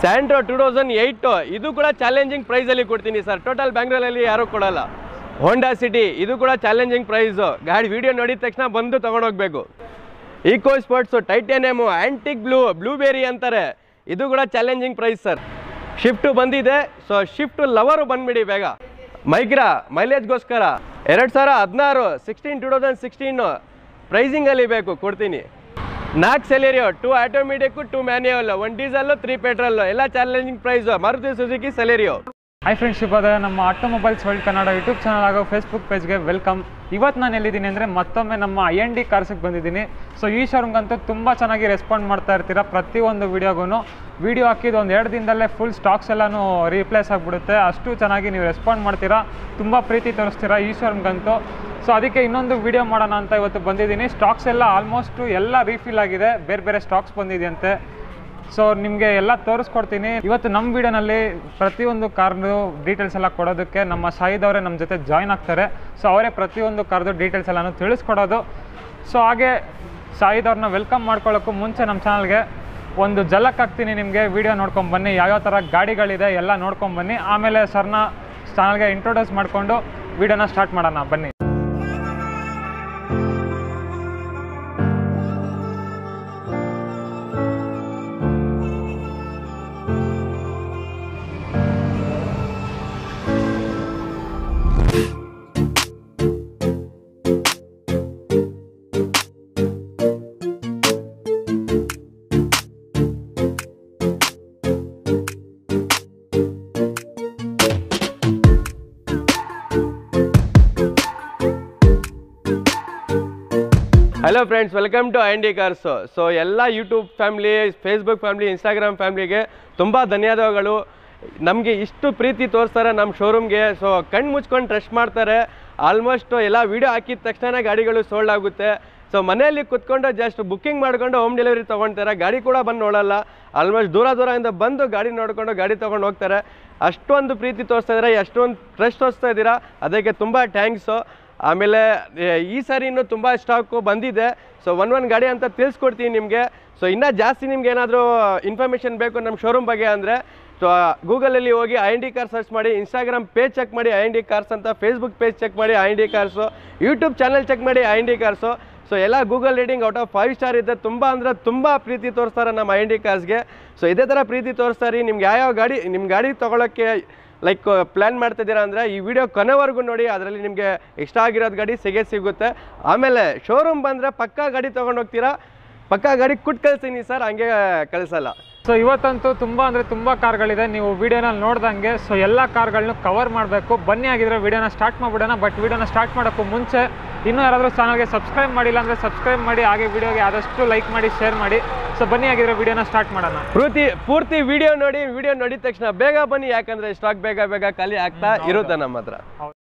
Santro two thousand eight ಇದು ಕೂಡ challenging ಪ್ರೈಸಲ್ಲಿ ಕೊಡ್ತೀನಿ ಸರ್ ಟೋಟಲ್ ಬ್ಯಾಂಗ್ಳೂರಲ್ಲಿ ಯಾರೂ ಕೊಡಲ್ಲ ಹೋಂಡಾ ಸಿಟಿ ಇದು ಕೂಡ ಚಾಲೆಂಜಿಂಗ್ ಪ್ರೈಸು ಗಾಡಿ ವಿಡಿಯೋ ನೋಡಿದ ತಕ್ಷಣ ಬಂದು ತೊಗೊಂಡೋಗ್ಬೇಕು Eco sports titanium antique blue blueberry ಅಂತಾರೆ ಇದು ಕೂಡ ಚಾಲೆಂಜಿಂಗ್ ಪ್ರೈಸ್ ಸರ್ ಶಿಫ್ಟು ಬಂದಿದೆ ಸೊ ಶಿಫ್ಟು ಲವರು ಬಂದ್ಬಿಡಿ ಬೇಗ ಮೈಗ್ರಾ ಮೈಲೇಜ್ಗೋಸ್ಕರ ಎರಡು ಸಾವಿರ ಹದಿನಾರು ಸಿಕ್ಸ್ಟೀನ್ ಟೂ ತೌಸಂಡ್ ಸಿಕ್ಸ್ಟೀನು ಪ್ರೈಸಿಂಗಲ್ಲಿ ಬೇಕು ಕೊಡ್ತೀನಿ ನಾಲ್ಕು Celerio two automatic two manual one diesel three petrol ಎಲ್ಲ challenging price Maruti Suzuki Celerio hi friends ಶುಭೋದಯ ನಮ್ಮ automobiles world Kannada YouTube channel ಹಾಗೂ ಫೇಸ್ಬುಕ್ ಪೇಜ್ಗೆ ವೆಲ್ಕಮ್ ಇವತ್ತು ನಾನು ಎಲ್ಲಿದ್ದೀನಿ ಅಂದರೆ ಮತ್ತೊಮ್ಮೆ ನಮ್ಮ ಐ ಎನ್ ಡಿ ಕಾರ್ಸಿಗೆ ಬಂದಿದ್ದೀನಿ ಸೊ ಈ ಶೋರೂಮ್ಗಂತೂ ತುಂಬ ಚೆನ್ನಾಗಿ ರೆಸ್ಪಾಂಡ್ ಮಾಡ್ತಾ ಇರ್ತೀರಾ ಪ್ರತಿಯೊಂದು ವೀಡಿಯೋಗೂ ವೀಡಿಯೋ ಹಾಕಿದ್ದು ಒಂದು ಎರಡು ದಿನದಲ್ಲೇ ಫುಲ್ ಸ್ಟಾಕ್ಸ್ ಎಲ್ಲನೂ ರೀಪ್ಲೇಸ್ ಆಗಿಬಿಡುತ್ತೆ ಅಷ್ಟು ಚೆನ್ನಾಗಿ ನೀವು ರೆಸ್ಪಾಂಡ್ ಮಾಡ್ತೀರಾ ತುಂಬ ಪ್ರೀತಿ ತೋರಿಸ್ತೀರಾ ಈ ಶೋರೂಮ್ಗಂತೂ ಸೊ ಅದಕ್ಕೆ ಇನ್ನೊಂದು ವಿಡಿಯೋ ಮಾಡೋಣ ಅಂತ ಇವತ್ತು ಬಂದಿದ್ದೀನಿ ಸ್ಟಾಕ್ಸ್ ಎಲ್ಲ ಆಲ್ಮೋಸ್ಟು ಎಲ್ಲ ರೀಫಿಲ್ ಆಗಿದೆ ಬೇರೆ ಬೇರೆ ಸ್ಟಾಕ್ಸ್ ಬಂದಿದೆಯಂತೆ ಸೊ ನಿಮಗೆ ಎಲ್ಲ ತೋರಿಸ್ಕೊಡ್ತೀನಿ ಇವತ್ತು ನಮ್ಮ ವಿಡಿಯೋನಲ್ಲಿ ಪ್ರತಿಯೊಂದು ಕಾರ್ದು ಡೀಟೇಲ್ಸ್ ಎಲ್ಲ ಕೊಡೋದಕ್ಕೆ ನಮ್ಮ ಶಾಹಿದ್ ಅವರೇ ನಮ್ಮ ಜೊತೆ ಜಾಯ್ನ್ ಆಗ್ತಾರೆ ಸೊ ಅವರೇ ಪ್ರತಿಯೊಂದು ಕಾರ್ದು ಡೀಟೇಲ್ಸ್ ಎಲ್ಲನೂ ತಿಳಿಸ್ಕೊಡೋದು ಸೊ ಹಾಗೆ ಶಾಹಿದ್ ಅವ್ರನ್ನ ವೆಲ್ಕಮ್ ಮಾಡ್ಕೊಳ್ಳೋಕ್ಕೂ ಮುಂಚೆ ನಮ್ಮ ಚಾನಲ್ಗೆ ಒಂದು ಜಲಕ್ ಹಾಕ್ತೀನಿ ನಿಮಗೆ ವಿಡಿಯೋ ನೋಡ್ಕೊಂಡು ಬನ್ನಿ ಯಾವ್ಯಾವ ಥರ ಗಾಡಿಗಳಿದೆ ಎಲ್ಲ ನೋಡ್ಕೊಂಡು ಬನ್ನಿ ಆಮೇಲೆ ಸರ್ನ ಚಾನಲ್ಗೆ ಇಂಟ್ರೊಡ್ಯೂಸ್ ಮಾಡಿಕೊಂಡು ವಿಡಿಯೋನ ಸ್ಟಾರ್ಟ್ ಮಾಡೋಣ ಬನ್ನಿ hello friends welcome to I D cars so ಎಲ್ಲ YouTube family Facebook family Instagram ಫ್ಯಾಮ್ಲಿಗೆ ತುಂಬ ಧನ್ಯವಾದಗಳು ನಮಗೆ ಇಷ್ಟು ಪ್ರೀತಿ ತೋರಿಸ್ತಾರೆ ನಮ್ಮ ಶೋರೂಮ್ಗೆ ಸೊ ಕಣ್ಣು ಮುಚ್ಕೊಂಡು ಟ್ರಸ್ಟ್ ಮಾಡ್ತಾರೆ ಆಲ್ಮೋಸ್ಟ್ ಎಲ್ಲ ವೀಡಿಯೋ ಹಾಕಿದ ತಕ್ಷಣ ಗಾಡಿಗಳು ಸೋಲ್ಡ್ ಆಗುತ್ತೆ ಸೊ ಮನೆಯಲ್ಲಿ ಕುತ್ಕೊಂಡು ಜಸ್ಟ್ ಬುಕ್ಕಿಂಗ್ ಮಾಡ್ಕೊಂಡು ಹೋಮ್ ಡೆಲಿವರಿ ತೊಗೊಳ್ತಾರೆ ಗಾಡಿ ಕೂಡ ಬಂದು ನೋಡಲ್ಲ ಆಲ್ಮೋಸ್ಟ್ ದೂರ ದೂರದಿಂದ ಬಂದು ಗಾಡಿ ನೋಡ್ಕೊಂಡು ಗಾಡಿ ತೊಗೊಂಡು ಹೋಗ್ತಾರೆ ಅಷ್ಟೊಂದು ಪ್ರೀತಿ ತೋರಿಸ್ತಾ ಇದ್ದಾರೆ ಅಷ್ಟೊಂದು ಟ್ರಸ್ಟ್ ತೋರಿಸ್ತಾ ಇದ್ದೀರಾ ಅದಕ್ಕೆ ತುಂಬ ಥ್ಯಾಂಕ್ಸು ಆಮೇಲೆ ಏ, ಈ ಸಾರಿ ಇನ್ನೂ ತುಂಬ ಸ್ಟಾಕು ಬಂದಿದೆ ಸೊ ಒನ್ ಒನ್ ಗಾಡಿ ಅಂತ ತಿಳಿಸ್ಕೊಡ್ತೀನಿ ನಿಮಗೆ ಸೊ ಇನ್ನೂ ಜಾಸ್ತಿ ನಿಮ್ಗೆ ಏನಾದರೂ ಇನ್ಫಾರ್ಮೇಷನ್ ಬೇಕು ನಮ್ಮ ಶೋರೂಮ್ ಬಗ್ಗೆ ಅಂದರೆ ಸೊ ಗೂಗಲಲ್ಲಿ ಹೋಗಿ I N D car search ಮಾಡಿ ಇನ್ಸ್ಟಾಗ್ರಾಮ್ ಪೇಜ್ ಚೆಕ್ ಮಾಡಿ ಐ ಎನ್ ಡಿ ಕಾರ್ಸ್ ಅಂತ ಫೇಸ್ಬುಕ್ ಪೇಜ್ ಚೆಕ್ ಮಾಡಿ I N D cars YouTube channel check ಮಾಡಿ I N D cars so ಎಲ್ಲ Google rating out of five star ಇದೆ ತುಂಬ ಅಂದರೆ ತುಂಬ ಪ್ರೀತಿ ತೋರಿಸ್ತಾರೆ ನಮ್ಮ ಐ ಎನ್ ಡಿ ಕಾರ್ಸ್ಗೆ ಸೊ ಇದೇ ಥರ ಪ್ರೀತಿ ತೋರಿಸ್ತಾರೆ ನಿಮ್ಗೆ ಯಾವ್ಯಾವ ಗಾಡಿ ನಿಮ್ಮ ಗಾಡಿ ತೊಗೊಳಕ್ಕೆ ಲೈಕ್ ಪ್ಲ್ಯಾನ್ ಮಾಡ್ತಿದ್ದೀರಾ ಅಂದರೆ ಈ ವಿಡಿಯೋ ಕೊನೆವರೆಗೂ ನೋಡಿ ಅದರಲ್ಲಿ ನಿಮಗೆ ಇಷ್ಟ ಆಗಿರೋದು ಗಾಡಿ ಸಿಗೇ ಸಿಗುತ್ತೆ ಆಮೇಲೆ ಶೋರೂಮ್ ಬಂದರೆ ಪಕ್ಕಾ ಗಾಡಿ ತೊಗೊಂಡು ಹೋಗ್ತೀರಾ ಪಕ್ಕಾ ಗಾಡಿ ಕುಟ್ ಕಳ್ತೀನಿ ಸರ್ ಹಂಗೆ ಕಳಿಸಲ್ಲ ಸೊ ಇವತ್ತಂತೂ ತುಂಬ ಅಂದರೆ ತುಂಬ ಕಾರ್ಗಳಿದೆ ನೀವು ವಿಡಿಯೋನ ನೋಡ್ದಂಗೆ ಸೊ ಎಲ್ಲ ಕಾರ್ಗಳನ್ನೂ ಕವರ್ ಮಾಡಬೇಕು ಬನ್ನಿ ಆಗಿದ್ರೆ ವಿಡಿಯೋನ ಸ್ಟಾರ್ಟ್ ಮಾಡಿಬಿಡೋಣ ಬಟ್ ವಿಡಿಯೋನ ಸ್ಟಾರ್ಟ್ ಮಾಡೋಕ್ಕೂ ಮುಂಚೆ ಇನ್ನೂ ಯಾರಾದರೂ ಚಾನಲ್ಗೆ ಸಬ್ಸ್ಕ್ರೈಬ್ ಮಾಡಿಲ್ಲ ಅಂದರೆ ಸಬ್ಸ್ಕ್ರೈಬ್ ಮಾಡಿ ಹಾಗೆ ವಿಡಿಯೋಗೆ ಆದಷ್ಟು ಲೈಕ್ ಮಾಡಿ ಶೇರ್ ಮಾಡಿ ಸೊ ಬನ್ನಿ ಆಗಿದ್ರೆ ವಿಡಿಯೋನ ಸ್ಟಾರ್ಟ್ ಮಾಡೋಣ ಪೂರ್ತಿ ಪೂರ್ತಿ ವಿಡಿಯೋ ನೋಡಿ ವಿಡಿಯೋ ನೋಡಿದ ತಕ್ಷಣ ಬೇಗ ಬನ್ನಿ ಯಾಕಂದರೆ ಸ್ಟಾಕ್ ಬೇಗ ಬೇಗ ಖಾಲಿ ಆಗ್ತಾ ಇರುತ್ತೆ ನಮ್ಮ ಹತ್ರ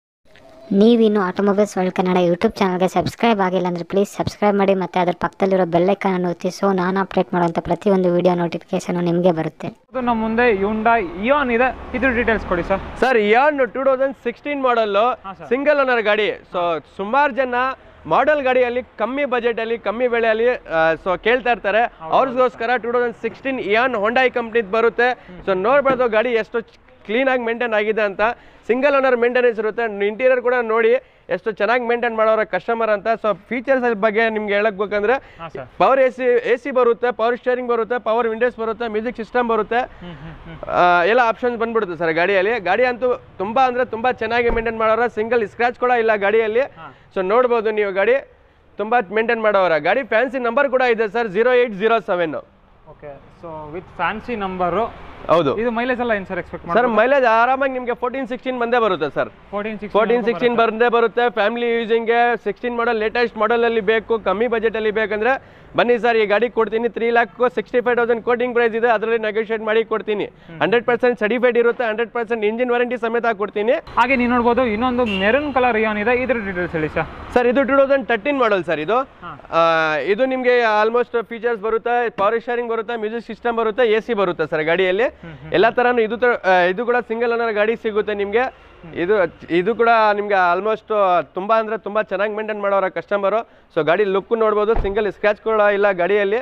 ನೀವಿನ್ನು ಆಟೋಮೊಬೈಲ್ಸ್ ವರ್ಲ್ಡ್ ಕನ್ನಡ ಯೂಟ್ಯೂಬ್ ಚಾನಲ್ಗೆ ಸಬ್ಸ್ಕ್ರೈಬ್ ಆಗಿಲ್ಲ ಅಂದರೆ ಪ್ಲೀಸ್ ಸಬ್ಸ್ಕ್ರೈಬ್ ಮಾಡಿ ಮತ್ತು ಅದ್ರ ಪಕ್ಕದಲ್ಲಿರೋ ಬೆಲ್ಲೈಕನ್ನು ಒತ್ತಿ ಸೊ ನಾನು ಅಪ್ಡೇಟ್ ಮಾಡುವಂಥ ಪ್ರತಿಯೊಂದು ವಿಡಿಯೋ ನೋಟಿಫಿಕೇಷನು ನಿಮಗೆ ಬರುತ್ತೆ ಅದು ನಮ್ಮ ಮುಂದೆ ಯುಂಡಾ ಇಯಾನ್ ಇದೆ ಇದ್ರ ಡೀಟೇಲ್ಸ್ ಕೊಡಿ sir sir Eon two thousand sixteen model ಹಾ, sir. ಸಿಂಗಲ್ ಓನರ್ ಗಾಡಿ ಸೊ ಸುಮಾರು ಜನ ಮಾಡೆಲ್ ಗಾಡಿಯಲ್ಲಿ ಕಮ್ಮಿ ಬಜೆಟಲ್ಲಿ ಕಮ್ಮಿ ಬೆಲೆಯಲ್ಲಿ ಸೊ ಕೇಳ್ತಾ ಇರ್ತಾರೆ ಅವ್ರಿಗೋಸ್ಕರ two thousand sixteen Eon Hyundai ಕಂಪ್ನಿದ್ ಬರುತ್ತೆ ಸೊ ನೋಡ್ಬಾರ್ದು ಗಾಡಿ ಎಷ್ಟು ಕ್ಲೀನಾಗಿ ಮೇಂಟೈನ್ ಆಗಿದೆ ಅಂತ ಸಿಂಗಲ್ ಓನರ್ ಮೇಂಟೆನೆನ್ಸ್ ಇರುತ್ತೆ ಇಂಟೀರಿಯರ್ ಕೂಡ ನೋಡಿ ಎಷ್ಟು ಚೆನ್ನಾಗಿ ಮೇಂಟೈನ್ ಮಾಡೋರ ಕಸ್ಟಮರ್ ಅಂತ ಸೊ ಫೀಚರ್ಸ್ ಬಗ್ಗೆ ನಿಮ್ಗೆ ಹೇಳಕ್ ಬೇಕಂದ್ರೆ ಹಾಂ sir power A C A C ಬರುತ್ತೆ ಪವರ್ ಸ್ಟೇರಿಂಗ್ ಬರುತ್ತೆ ಪವರ್ ವಿಂಡೋಸ್ ಬರುತ್ತೆ ಮ್ಯೂಸಿಕ್ ಸಿಸ್ಟಮ್ ಬರುತ್ತೆ ಹ್ಞೂ ಹ್ಞೂ ಹ್ಞೂ ಆ, ಎಲ್ಲ ಆಪ್ಷನ್ಸ್ ಬಂದ್ಬಿಡುತ್ತೆ ಸರ್ ಗಾಡಿಯಲ್ಲಿ ಗಾಡಿ ಅಂತೂ ತುಂಬ ಅಂದರೆ ತುಂಬ ಚೆನ್ನಾಗಿ ಮೇಂಟೈನ್ ಮಾಡೋರ ಸಿಂಗಲ್ ಸ್ಕ್ರಾಚ್ ಕೂಡ ಇಲ್ಲ ಗಾಡಿಯಲ್ಲಿ ಹಾ. ಸೊ ನೋಡ್ಬೋದು ನೀವು ಗಾಡಿ ತುಂಬ ಮೇಂಟೈನ್ ಮಾಡೋರ ಗಾಡಿ ಫ್ಯಾನ್ಸಿ ನಂಬರ್ ಕೂಡ ಇದೆ sir zero eight zero seven okay so with fancy number ಹೌದು ಇದು ಮೈಲೇಜ್ ಎಲ್ಲ ಏನು ಸರ್ ಎಕ್ಸ್ಪೆಕ್ಟ್ ಸರ್ ಮಾಡಿ ಮೈಲೇಜ್ ಆರಾಮಾಗಿ ನಿಮಗೆ ಫೋರ್ಟೀನ್ ಸಿಕ್ಸ್ಟೀನ್ ಬಂದೇ ಬರುತ್ತೆ sir fourteen six fourteen sixteen ಬಂದೇ ಬರುತ್ತೆ ಫ್ಯಾಮಿಲಿ ಯೂಸಿಂಗ್ಗೆ ಸಿಕ್ಸ್ಟೀನ್ ಮಾಡಲ್ ಲೇಟೆಸ್ಟ್ ಮಾಡಲಲ್ಲಿ ಬೇಕು ಕಮ್ಮಿ ಬಜೆಟಲ್ಲಿ ಬೇಕಂದ್ರೆ ಬನ್ನಿ ಸರ್ ಈ ಗಾಡಿ ಕೊಡ್ತೀನಿ three lakh sixty five thousand quoting price ಇದೆ ಅದರಲ್ಲಿ ನೆಗೋಷಿಯೇಟ್ ಮಾಡಿ ಕೊಡ್ತೀನಿ ಹಂಡ್ರೆಡ್ ಪರ್ಸೆಂಟ್ ಸರ್ಟಿಫೈಡ್ ಇರುತ್ತೆ ಹಂಡ್ರೆಡ್ ಪರ್ಸೆಂಟ್ ಇಂಜಿನ್ ವಾರಂಟಿ ಸಮೇತ ಕೊಡ್ತೀನಿ ಹಾಗೆ ನೀವು ನೋಡ್ಬೋದು ಇನ್ನೊಂದು ಮೆರೂನ್ ಕಲರ್ ಇಯಾನ್ ಇದೆ ಇದ್ರ ಡೀಟೇಲ್ಸ್ ಹೇಳಿ ಸರ್ ಸರ್ ಇದು two thousand thirteen model sir ಇದು ಹಾ. ಆ, ಇದು ನಿಮಗೆ ಆಲ್ಮೋಸ್ಟ್ ಫೀಚರ್ಸ್ ಬರುತ್ತೆ ಪವರ್ ಶೇರಿಂಗ್ ಬರುತ್ತೆ ಮ್ಯೂಸಿಕ್ ಸಿಸ್ಟಮ್ ಬರುತ್ತೆ ಎ ಸಿ ಬರುತ್ತೆ ಸರ್ ಗಾಡಿಯಲ್ಲಿ ಎಲ್ಲ ಥರನೂ ಇದು ತ- ಆ, ಇದು ಕೂಡ ಸಿಂಗಲ್ ಓನರ್ ಗಾಡಿ ಸಿಗುತ್ತೆ ನಿಮಗೆ ಇದು ಇದು ಕೂಡ ನಿಮಗೆ ಆಲ್ಮೋಸ್ಟ್ ತುಂಬ ಅಂದರೆ ತುಂಬ ಚೆನ್ನಾಗಿ ಮೇಂಟೈನ್ ಮಾಡೋರ ಕಸ್ಟಮರು ಸೊ ಗಾಡಿ ಲುಕ್ ನೋಡ್ಬೋದು ಸಿಂಗಲ್ ಸ್ಕ್ರಾಚ್ ಕೂಡ ಇಲ್ಲ ಗಾಡಿಯಲ್ಲಿ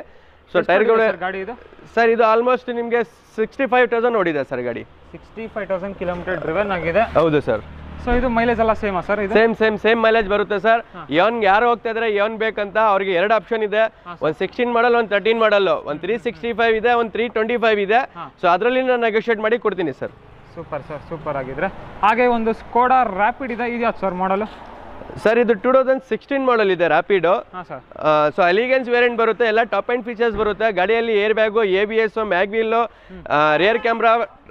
ಸೊ ಟೈರ್ಗಳು ಸರ್ ಗಾಡಿ ಇದು ಸರ್ ಇದು ಆಲ್ಮೋಸ್ಟ್ ನಿಮಗೆ ಸಿಕ್ಸ್ಟಿ ಫೈವ್ ತೌಸಂಡ್ ಓಡಿದೆ ಸರ್ ಗಾಡಿ sixty five thousand kilometre driven ಆಗಿದೆ ಹೌದು ಸರ್ ಸೊ ಇದು ಮೈಲೇಜ್ ಎಲ್ಲ ಸೇಮಾ ಸರ್ ಇದು ಸೇಮ್ ಸೇಮ್ ಸೇಮ್ ಮೈಲೇಜ್ ಬರುತ್ತೆ ಸರ್ ಯಾನ್ ಯಾರು ಹೋಗ್ತಾ ಇದ್ರೆ ಯಾನ್ ಬೇಕಂತ ಅವ್ರಿಗೆ ಎರಡು ಆಪ್ಷನ್ ಇದೆ ಒಂದು ಸಿಕ್ಸ್ಟೀನ್ ಮಾಡಲ್ ಒಂದು ತರ್ಟೀನ್ ಮಾಡಲ್ ಒಂದು ತ್ರೀ ಸಿಕ್ಸ್ಟಿ ಫೈವ್ ಇದೆ ಒಂದು ತ್ರೀ ಟ್ವೆಂಟಿ ಫೈವ್ ಇದೆ ಸೊ ಅದರಲ್ಲಿ ನಾನು ನೆಗೋಷಿಯೇಟ್ ಮಾಡಿ ಕೊಡ್ತೀನಿ ಸರ್ ಸೂಪರ್ ಸರ್ ಸೂಪರ್ ಆಗಿದ್ರೆ ಹಾಗೆ ಒಂದು ಸ್ಕೋಡಾ ರ್ಯಾಪಿಡ್ ಇದೆ ಇದು ಯಾವ್ದು ಸರ್ ಮಾಡಲು ಸರ್ ಇದು ಟೂ ತೌಸಂಡ್ ಸಿಕ್ಸ್ಟೀನ್ ಮಾಡಲ್ ಇದೆ ರ್ಯಾಪಿಡು ಹಾಂ ಸರ್ ಸೊ ಅಲಿಗೆನ್ಸ್ ವೇರಿಯಂಟ್ ಬರುತ್ತೆ ಎಲ್ಲ ಟಾಪ್ ಆ್ಯಂಡ್ ಫೀಚರ್ಸ್ ಬರುತ್ತೆ ಗಾಡಿಯಲ್ಲಿ air bag A B S mag wheel rear camera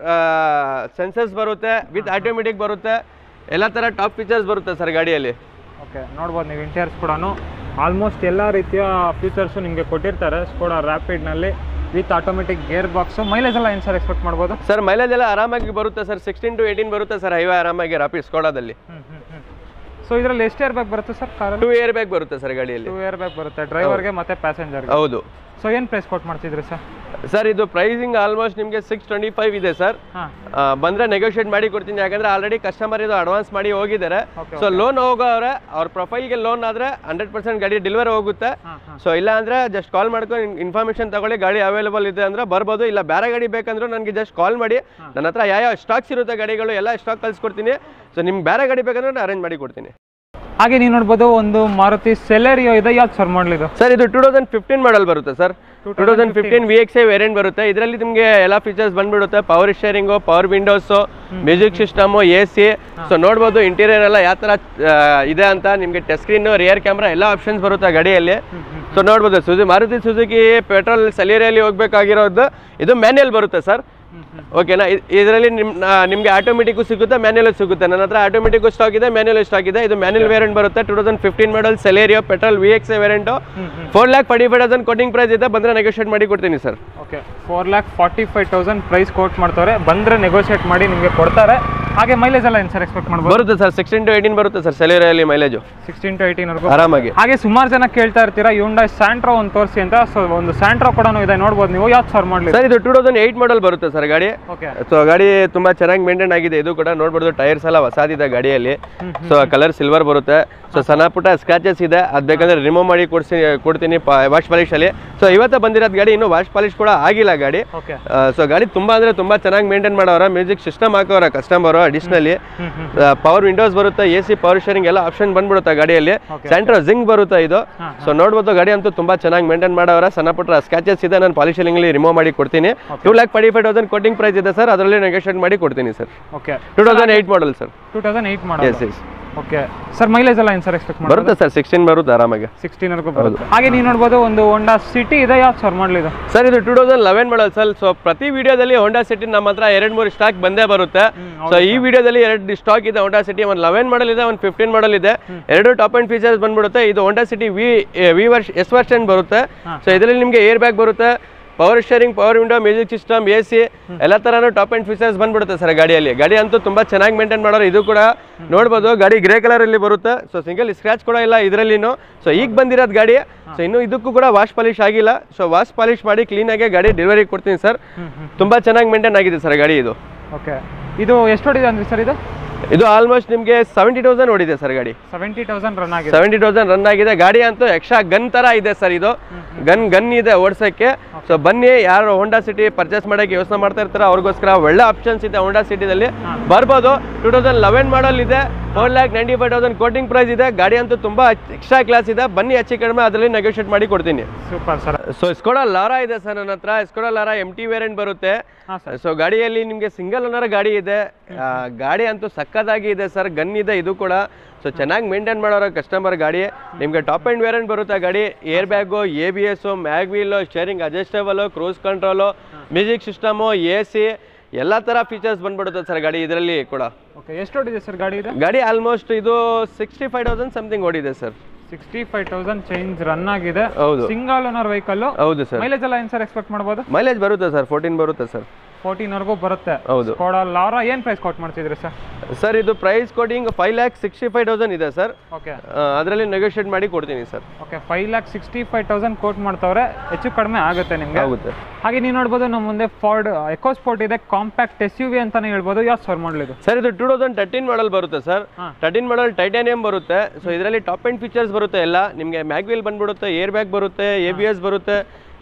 sensors ಬರುತ್ತೆ ವಿತ್ ಆಟೋಮೆಟಿಕ್ ಬರುತ್ತೆ ಎಲ್ಲ ಥರ ಟಾಪ್ ಫೀಚರ್ಸ್ ಬರುತ್ತೆ ಸರ್ ಗಾಡಿಯಲ್ಲಿ ಓಕೆ ನೋಡ್ಬೋದು ನೀವು ಇಂಟೀರಿಯರ್ಸ್ ಕೂಡ ಆಲ್ಮೋಸ್ಟ್ ಎಲ್ಲ ರೀತಿಯ ಫೀಚರ್ಸು ನಿಮಗೆ ಕೊಟ್ಟಿರ್ತಾರೆ ಸ್ಕೋಡಾ ರ್ಯಾಪಿಡ್ನಲ್ಲಿ with automatic gear box mileage ಎಲ್ಲ ಏನು ಸರ್ ಎಕ್ಸ್ಪೆಕ್ಟ್ ಮಾಡ್ಬೋದು ಸರ್ ಮೈಲೇಜ್ ಎಲ್ಲ ಆರಾಮಾಗಿ ಬರುತ್ತೆ ಸರ್ ಸಿಕ್ಸ್ಟೀನ್ ಟು ಏಯ್ಟೀನ್ ಬರುತ್ತೆ ಸರ್ ಹೈವೇ ಆರಾಮಾಗಿ ರಾಪಿಡ್ ಸ್ಕೋಡಾದಲ್ಲಿ ಹ್ಞೂ ಹ್ಞೂ ಹ್ಞೂ ಸೊ ಇದರಲ್ಲಿ ಎಷ್ಟು ಏರ್ ಬ್ಯಾಗ್ ಬರುತ್ತೆ ಸರ್ ಕಾರಲ್ಲಿ ಟೂ ಇಯರ್ ಬ್ಯಾಗ್ ಬರುತ್ತೆ ಸರ್ ಗಾಡಿಯಲ್ಲಿ ಟೂ ಏರ್ ಬ್ಯಾಗ್ ಬರುತ್ತೆ ಡ್ರೈವರ್ಗೆ ಮತ್ತು ಪ್ಯಾಸೆಂಜರ್ಗೆ ಹೌದು ಸೊ ಏನು ಪ್ರೈಸ್ ಕೊಟ್ಟು ಮಾಡ್ತಿದ್ರಿ ಸರ್ ಸರ್ ಇದು ಪ್ರೈಸಿಂಗ್ ಆಲ್ಮೋಸ್ಟ್ ನಿಮಗೆ ಸಿಕ್ಸ್ ಟ್ವೆಂಟಿ ಫೈವ್ ಇದೆ ಸರ್ ಹಾಂ ಬಂದರೆ ನೆಗೋಷಿಯೇಟ್ ಮಾಡಿ ಕೊಡ್ತೀನಿ ಯಾಕಂದ್ರೆ ಆಲ್ರೆಡಿ ಕಸ್ಟಮರ್ ಇದು ಅಡ್ವಾನ್ಸ್ ಮಾಡಿ ಹೋಗಿದ್ದಾರೆ Okay, ಸೊ ಲೋನ್ ಹೋಗೋವ್ರೆ ಅವ್ರ ಪ್ರೊಫೈಲ್ಗೆ ಲೋನ್ ಆದರೆ ಹಂಡ್ರೆಡ್ ಪರ್ಸೆಂಟ್ ಗಾಡಿ ಡೆಲಿವರಿ ಹೋಗುತ್ತೆ ಹಾಂ ಹಾಂ ಸೊ ಇಲ್ಲ ಅಂದರೆ ಜಸ್ಟ್ ಕಾಲ್ ಮಾಡ್ಕೊಂಡು ಇನ್ಫಾರ್ಮೇಷನ್ ತಗೊಳ್ಳಿ ಗಾಡಿ ಅವೈಲೇಬಲ್ ಇದೆ ಅಂದರೆ ಬರ್ಬೋದು ಇಲ್ಲ ಬೇರೆ ಗಾಡಿ ಬೇಕಂದ್ರೆ ನನಗೆ ಜಸ್ಟ್ ಕಾಲ್ ಮಾಡಿ ನನ್ನ ಹತ್ರ ಯಾವ ಯಾವ ಸ್ಟಾಕ್ಸ್ ಇರುತ್ತೆ ಗಾಡಿಗಳು ಎಲ್ಲ ಸ್ಟಾಕ್ ಕಳಿಸ್ಕೊಡ್ತೀನಿ ಸೊ ನಿಮ್ಗೆ ಬೇರೆ ಗಾಡಿ ಬೇಕಂದ್ರೆ ನಾನು ಅರೇಂಜ್ ಮಾಡಿ ಕೊಡ್ತೀನಿ ಹಾಗೆ ನೀವು ನೋಡ್ಬೋದು ಒಂದು ಮಾರುತಿ ಸೆಲೆರಿಯೋ ಇದೆ ಯಾವ್ದು ಸರ್ ಮಾಡಲಿದು ಸರ್ ಇದು ಟೂ ತೌಸಂಡ್ ಫಿಫ್ಟೀನ್ ಮಾಡಲ್ ಬರುತ್ತೆ sir two thousand fifteen V X I variant ಬರುತ್ತೆ ಇದರಲ್ಲಿ ನಿಮಗೆ ಎಲ್ಲ ಫೀಚರ್ಸ್ ಬಂದ್ಬಿಡುತ್ತೆ power steering power windows music system A C so ನೋಡ್ಬೋದು ಇಂಟೀರಿಯರ್ ಎಲ್ಲ ಯಾವ ಥರ ಆ, ಇದೆ ಅಂತ ನಿಮಗೆ ಟಚ್ ಸ್ಕ್ರೀನು ರಿಯರ್ ಕ್ಯಾಮ್ರಾ ಎಲ್ಲ ಆಪ್ಷನ್ಸ್ ಬರುತ್ತೆ ಗಾಡಿಯಲ್ಲಿ ಸೊ ನೋಡ್ಬೋದು ಸುಜಿ ಮಾರುತಿ ಸುಜುಕಿ ಪೆಟ್ರೋಲ್ ಸಲೀರಿಯಲ್ಲಿ ಹೋಗ್ಬೇಕಾಗಿರೋದು ಇದು ಮ್ಯಾನ್ಯಲ್ ಬರುತ್ತೆ ಸರ್ ಓಕೆನಾ ಇದರಲ್ಲಿ ನಿಮ್ ನಿಮಗೆ ಆಟೋಮೆಟಿಕ್ಕು ಸಿಗುತ್ತೆ ಮ್ಯಾನ್ಯಲ್ ಸಿಗುತ್ತೆ ನನ್ನ ಹತ್ರ ಆಟೋಮೆಟಿಕ್ಕು ಸ್ಟಾಕ್ ಇದೆ ಮ್ಯಾನ್ಯಲ್ ಸ್ಟಾಕ್ ಇದೆ ಇದು ಮ್ಯಾನ್ಯಲ್ ವೇರಿಯಂಟ್ ಬರುತ್ತೆ two thousand fifteen model Celerio petrol V X variant four lakh forty five thousand quoting price ಇದೆ ಬಂದರೆ ನೆಗೋಷಿಯೇಟ್ ಮಾಡಿ ಕೊಡ್ತೀನಿ sir okay four lakh forty five thousand price quote ಮಾಡ್ತಾರೆ ಬಂದರೆ ನೆಗೋಷಿಯೇಟ್ ಮಾಡಿ ನಿಮಗೆ ಕೊಡ್ತಾರೆ ಹಾಗೆ ಮೈಲೇಜ್ ಎಲ್ಲ ಏನು ಸರ್ ಎಕ್ಸ್ಪೆಕ್ಟ್ ಮಾಡ್ಬೋದು ಬರುತ್ತೆ ಸರ್ ಸಿಕ್ಸ್ಟೀನ್ ಟು ಏಯ್ಟೀನ್ ಬರುತ್ತೆ ಸರ್ ಸೆಲೇರಿಯಲ್ಲಿ ಮೈಲೇಜು ಸಿಕ್ಸ್ಟೀನ್ ಟು ಏಯ್ಟೀನ್ವರೆಗೂ ಆರಾಮಾಗಿ ಹಾಗೆ ಸುಮಾರು ಜನ ಕೇಳ್ತಾ ಇರ್ತೀರಾ ಯುಂಡೈ ಸ್ಯಾಂಟ್ರೋ ಒಂದು ತೋರಿಸಿ ಅಂತ ಸೊ ಒಂದು ಸ್ಯಾಂಟ್ರೋ ಕೂಡ ಇದೆ ನೋಡ್ಬೋದು ನೀವು ಯಾವ್ದು ಸರ್ ಮಾಡಲಿ ಸರ್ ಇದು ಟೂ ತೌಸಂಡ್ ಏಯ್ಟ್ ಮಾಡಲ್ ಬರುತ್ತೆ ಸರ್ ಗಾಡಿ ಓಕೆ ಸೊ ಗಾಡಿ ತುಂಬಾ ಚೆನ್ನಾಗಿ ಮೇಂಟೈನ್ ಆಗಿದೆ ಇದು ಕೂಡ ನೋಡ್ಬೋದು ಟೈರ್ಸ್ ಎಲ್ಲ ಹೊಸಾದಿದೆ ಗಾಡಿಯಲ್ಲಿ ಸೊ ಕಲರ್ ಸಿಲ್ವರ್ ಬರುತ್ತೆ ಸೊ ಸಣ್ಣ ಪುಟ್ಟ ಸ್ಕ್ರಾಚಸ್ ಇದೆ ಅದು ಬೇಕಂದ್ರೆ ರಿಮೂವ್ ಮಾಡಿ ಕೊಡ್ಸಿ ಕೊಡ್ತೀನಿ ವಾಶ್ ಪಾಲಿಶ್ ಅಲ್ಲಿ ಸೊ ಇವತ್ತು ಬಂದಿರೋದು ಗಾಡಿ ಇನ್ನೂ ವಾಶ್ ಪಾಲಿಶ್ ಕೂಡ ಆಗಿಲ್ಲ ಗಾಡಿ ಓಕೆ ಸೊ ಗಾಡಿ ತುಂಬಾ ಅಂದ್ರೆ ತುಂಬಾ ಚೆನ್ನಾಗಿ ಮೇಂಟೈನ್ ಮಾಡೋರ ಮ್ಯೂಸಿಕ್ ಸಿಸ್ಟಮ್ ಹಾಕೋರ ಕಸ್ಟಮರ್ ಅಡಿಷನಲಿ ಹ್ಮ್ ಹ್ಮ್ ಪವರ್ ವಿಂಡೋಸ್ ಬರುತ್ತೆ ಎ ಸಿ ಪವರ್ ಶೇರಿಂಗ್ ಎಲ್ಲ ಆಪ್ಷನ್ ಬಂದ್ಬಿಡುತ್ತೆ ಗಾಡಿಯಲ್ಲಿ Okay, ಸೆಂಟ್ರ್ ಜಿಂಗ್ ಬರುತ್ತೆ ಇದು ಹಾ, ಸೊ ನೋಡ್ಬೋದು ಗಾಡಿ ಅಂತೂ ತುಂಬಾ ಚೆನ್ನಾಗಿ ಮೇಂಟೈನ್ ಮಾಡೋರ ಸಣ್ಣ ಪುಟ್ಟ ಸ್ಕ್ಯಾಚಸ್ ಇದೆ ನಾನು ಪಾಲಿಶಿಂಗ್ಲಿ ರಿಮೂವ್ ಮಾಡಿ ಕೊಡ್ತೀನಿ two lakh forty five thousand quoting price ಇದೆ ಸರ್ ಅದರಲ್ಲಿ ನೆಗೋಷಿಯೇಟ್ ಮಾಡಿ ಕೊಡ್ತೀನಿ sir okay two thousand eight model sir two thousand eight yes ಮಾಡೋದು ಎಸ್ ಓಕೆ ಸರ್ ಮೈಲೇಜ್ ಎಲ್ಲ ಏನು ಸರ್ ಎಕ್ಸ್ಪೆಕ್ಟ್ ಮಾಡೋದು ಬರುತ್ತೆ ಸರ್ ಸಿಕ್ಸ್ಟೀನ್ ಬರುತ್ತೆ ಆರಾಮಾಗಿ ಸಿಕ್ಸ್ಟೀನ್ವರೆಗೂ ಬರುತ್ತೆ ಹಾಗೆ ನೀವು ನೋಡ್ಬೋದು ಒಂದು ಹೊಂಡಾ ಸಿಟಿ ಇದೆ ಯಾವ್ದು ಸರ್ ಮಾಡಲಿದು ಸರ್ ಇದು two thousand eleven model sir so ಪ್ರತಿ ವಿಡಿಯೋದಲ್ಲಿ ಹೋಂಡಾ ಸಿಟಿ ನಮ್ಮ ಹತ್ರ ಎರಡು ಮೂರು ಸ್ಟಾಕ್ ಬಂದೇ ಬರುತ್ತೆ ಸೊ ಈ ವಿಡಿಯೋದಲ್ಲಿ ಎರಡು ಸ್ಟಾಕ್ ಇದೆ ಹೋಂಡಾ ಸಿಟಿ ಒಂದು ಲೆವೆನ್ ಮಾಡಲ್ ಇದೆ ಒಂದು ಫಿಫ್ಟೀನ್ ಮಾಡಲ್ ಇದೆ ಎರಡು ಟಾಪ್ ಅಂಡ್ ಫೀಚರ್ಸ್ ಬಂದ್ಬಿಡುತ್ತೆ ಇದು ಹೋಂಡಾ ಸಿಟಿ ವಿ ವಿ ವರ್ಷ ಎಸ್ ವರ್ಷನ್ ಬರುತ್ತೆ ಸೊ ಇದರಲ್ಲಿ ನಿಮಗೆ ಏರ್ ಬ್ಯಾಗ್ ಬರುತ್ತೆ power steering power window music system A C ಎಲ್ಲ ಥರನೂ ಟಾಪ್ ಅಂಡ್ ಫೀಚರ್ಸ್ ಬಂದ್ಬಿಡುತ್ತೆ ಸರ್ ಗಾಡಿಯಲ್ಲಿ ಗಾಡಿ ಅಂತೂ ತುಂಬ ಚೆನ್ನಾಗಿ ಮೇಂಟೈನ್ ಮಾಡೋರು ಇದು ಕೂಡ ನೋಡ್ಬೋದು ಗಾಡಿ ಗ್ರೇ ಕಲರಲ್ಲಿ ಬರುತ್ತೆ ಸೊ ಸಿಂಗಲ್ ಸ್ಕ್ರಾಚ್ ಕೂಡ ಇಲ್ಲ ಇದರಲ್ಲಿನೂ ಸೊ ಈಗ ಬಂದಿರೋದು ಗಾಡಿ ಸೊ ಇನ್ನು ಇದಕ್ಕೂ ಕೂಡ ವಾಶ್ ಪಾಲಿಶ್ ಆಗಿಲ್ಲ ಸೊ ವಾಶ್ ಪಾಲಿಶ್ ಮಾಡಿ ಕ್ಲೀನಾಗಿ ಗಾಡಿ ಡೆಲಿವರಿ ಕೊಡ್ತೀನಿ ಸರ್ ತುಂಬ ಚೆನ್ನಾಗಿ ಮೇಂಟೈನ್ ಆಗಿದೆ ಸರ್ ಗಾಡಿ ಇದು ಓಕೆ ಇದು ಎಷ್ಟು ಹೊಡಿದೆ ಅಂದ್ರಿ ಸರ್ ಇದು ಇದು ಆಲ್ಮೋಸ್ಟ್ ನಿಮಗೆ ಸೆವೆಂಟಿ ತೌಸಂಡ್ ಓಡಿದೆ ಸರ್ ಗಾಡಿ ಸೆವೆಂಟಿ ತೌಸಂಡ್ ರನ್ ಆಗಿದೆ ಸೆವೆಂಟಿ ತೌಸಂಡ್ ರನ್ ಆಗಿದೆ ಗಾಡಿ ಅಂತೂ ಎಕ್ಸ್ಟ್ರಾ ಗನ್ ತರ ಇದೆ ಸರ್ ಇದು ಗನ್ ಗನ್ ಇದೆ ಓಡ್ಸಕ್ಕೆ ಸೊ ಬನ್ನಿ ಯಾರು ಹೋಂಡಾ ಸಿಟಿ ಪರ್ಚೇಸ್ ಮಾಡಕ್ಕೆ ಯೋಚನೆ ಮಾಡ್ತಾ ಇರ್ತಾರೆ ಅವ್ರಿಗೋಸ್ಕರ ಒಳ್ಳೆ ಆಪ್ಷನ್ಸ್ ಇದೆ ಹೋಂಡಾ ಸಿಟಿದಲ್ಲಿ ಬರ್ಬೋದು ಟೂ ತೌಸಂಡ್ ಲೆವೆನ್ ಮಾಡಲ್ ಇದೆ four lakh ninety five thousand quoting price ಇದೆ ಗಾಡಿ ಅಂತೂ ತುಂಬಾ ಎಕ್ಸ್ಟ್ರಾ ಕ್ಲಾಸ್ ಇದೆ ಬನ್ನಿ ಹೆಚ್ಚು ಕಡಿಮೆ ಅದರಲ್ಲಿ ನೆಗೋಷಿಯೇಟ್ ಮಾಡಿ ಕೊಡ್ತೀನಿ super sir so Skoda Laura ಇದೆ ಸರ್ ನನ್ನ ಹತ್ರ Skoda Laura M T variant ಬರುತ್ತೆ ಹಾಂ ಸರ್ ಸೊ ಗಾಡಿಯಲ್ಲಿ ನಿಮಗೆ ಸಿಂಗಲ್ ಓನರ್ ಗಾಡಿ ಇದೆ ಆ, ಗಾಡಿ ಅಂತೂ ಸಕ್ಕತ್ತಾಗಿ ಇದೆ ಸರ್ ಗನ್ ಇದೆ ಇದು ಕೂಡ ಸೊ ಚೆನ್ನಾಗಿ ಮೇಂಟೈನ್ ಮಾಡೋರ ಕಸ್ಟಮರ್ ಗಾಡಿ ನಿಮಗೆ ಟಾಪ್ ಆ್ಯಂಡ್ ವೇರಿಯಂಟ್ ಬರುತ್ತೆ ಗಾಡಿ air bag A B S mag wheel steering adjustable cruise control music system A C ಎಲ್ಲ ಥರ ಫೀಚರ್ಸ್ ಬಂದ್ಬಿಡುತ್ತೆ ಸರ್ ಗಾಡಿ ಇದರಲ್ಲಿ ಕೂಡ ಓಕೆ ಎಷ್ಟು ಹೊಡಿದೆ ಸರ್ ಗಾಡಿ ಇದು ಗಾಡಿ ಆಲ್ಮೋಸ್ಟ್ ಇದು ಸಿಕ್ಸ್ಟಿ ಫೈವ್ ತೌಸಂಡ್ ಸಮಥಿಂಗ್ ಓಡಿದೆ sir sixty five thousand change run ಆಗಿದೆ ಹೌದು ಸಿಂಗಲ್ ಓನರ್ ವೆಹಿಕಲ್ ಹೌದು ಸರ್ ಮೈಲೇಜ್ ಎಲ್ಲ ಏನು ಸರ್ ಎಕ್ಸ್ಪೆಕ್ಟ್ ಮಾಡ್ಬೋದು ಮೈಲೇಜ್ ಬರುತ್ತೆ ಸರ್ ಫೋರ್ಟೀನ್ ಬರುತ್ತೆ ಸರ್ ಫೋರ್ಟೀನ್ವರೆಗೂ ಬರುತ್ತೆ ಹೌದು ಸ್ಕೋಡಾ ಲಾರಾ ಏನು ಪ್ರೈಸ್ ಕೊಟ್ ಮಾಡ್ತಿದ್ರಿ ಸರ್ ಸರ್ ಇದು price quoting five lakh sixty five thousand ಇದೆ ಸರ್ ಓಕೆ ಅದರಲ್ಲಿ ನೆಗೋಷಿಯೇಟ್ ಮಾಡಿ ಕೊಡ್ತೀನಿ sir okay five lakh sixty five thousand quote ಮಾಡ್ತವ್ರೆ ಹೆಚ್ಚು ಕಡಿಮೆ ಆಗುತ್ತೆ ನಿಮಗೆ ಆಗುತ್ತೆ ಹಾಗೆ ನೀವು ನೋಡ್ಬೋದು ನಮ್ಮ ಮುಂದೆ ಫಾರ್ಡ್ ಎಕೋ ಸ್ಪೋರ್ಟ್ ಇದೆ ಕಾಂಪ್ಯಾಕ್ಟ್ ಎಸ್ ಯು ವಿ ಅಂತಾನೆ ಹೇಳ್ಬೋದು ಯಾವ ಸರ್ ಮಾಡಲಿದು ಸರ್ ಇದು ಟೂ ತೌಸಂಡ್ ತರ್ಟೀನ್ ಮಾಡಲ್ ಬರುತ್ತೆ ಸರ್ ಹಾ. ತರ್ಟೀನ್ ಮಾಡಲ್ ಟೈಟಾನಿಯಂ ಬರುತ್ತೆ ಸೊ ಇದರಲ್ಲಿ ಟಾಪ್ ಆ್ಯಂಡ್ ಫೀಚರ್ಸ್ ಬರುತ್ತೆ ಎಲ್ಲ ನಿಮಗೆ ಮ್ಯಾಗ್ವೀಲ್ ಬಂದ್ಬಿಡುತ್ತೆ ಏರ್ ಬ್ಯಾಗ್ ಬರುತ್ತೆ ಎ ಬಿ ಎಸ್ ಬರುತ್ತೆ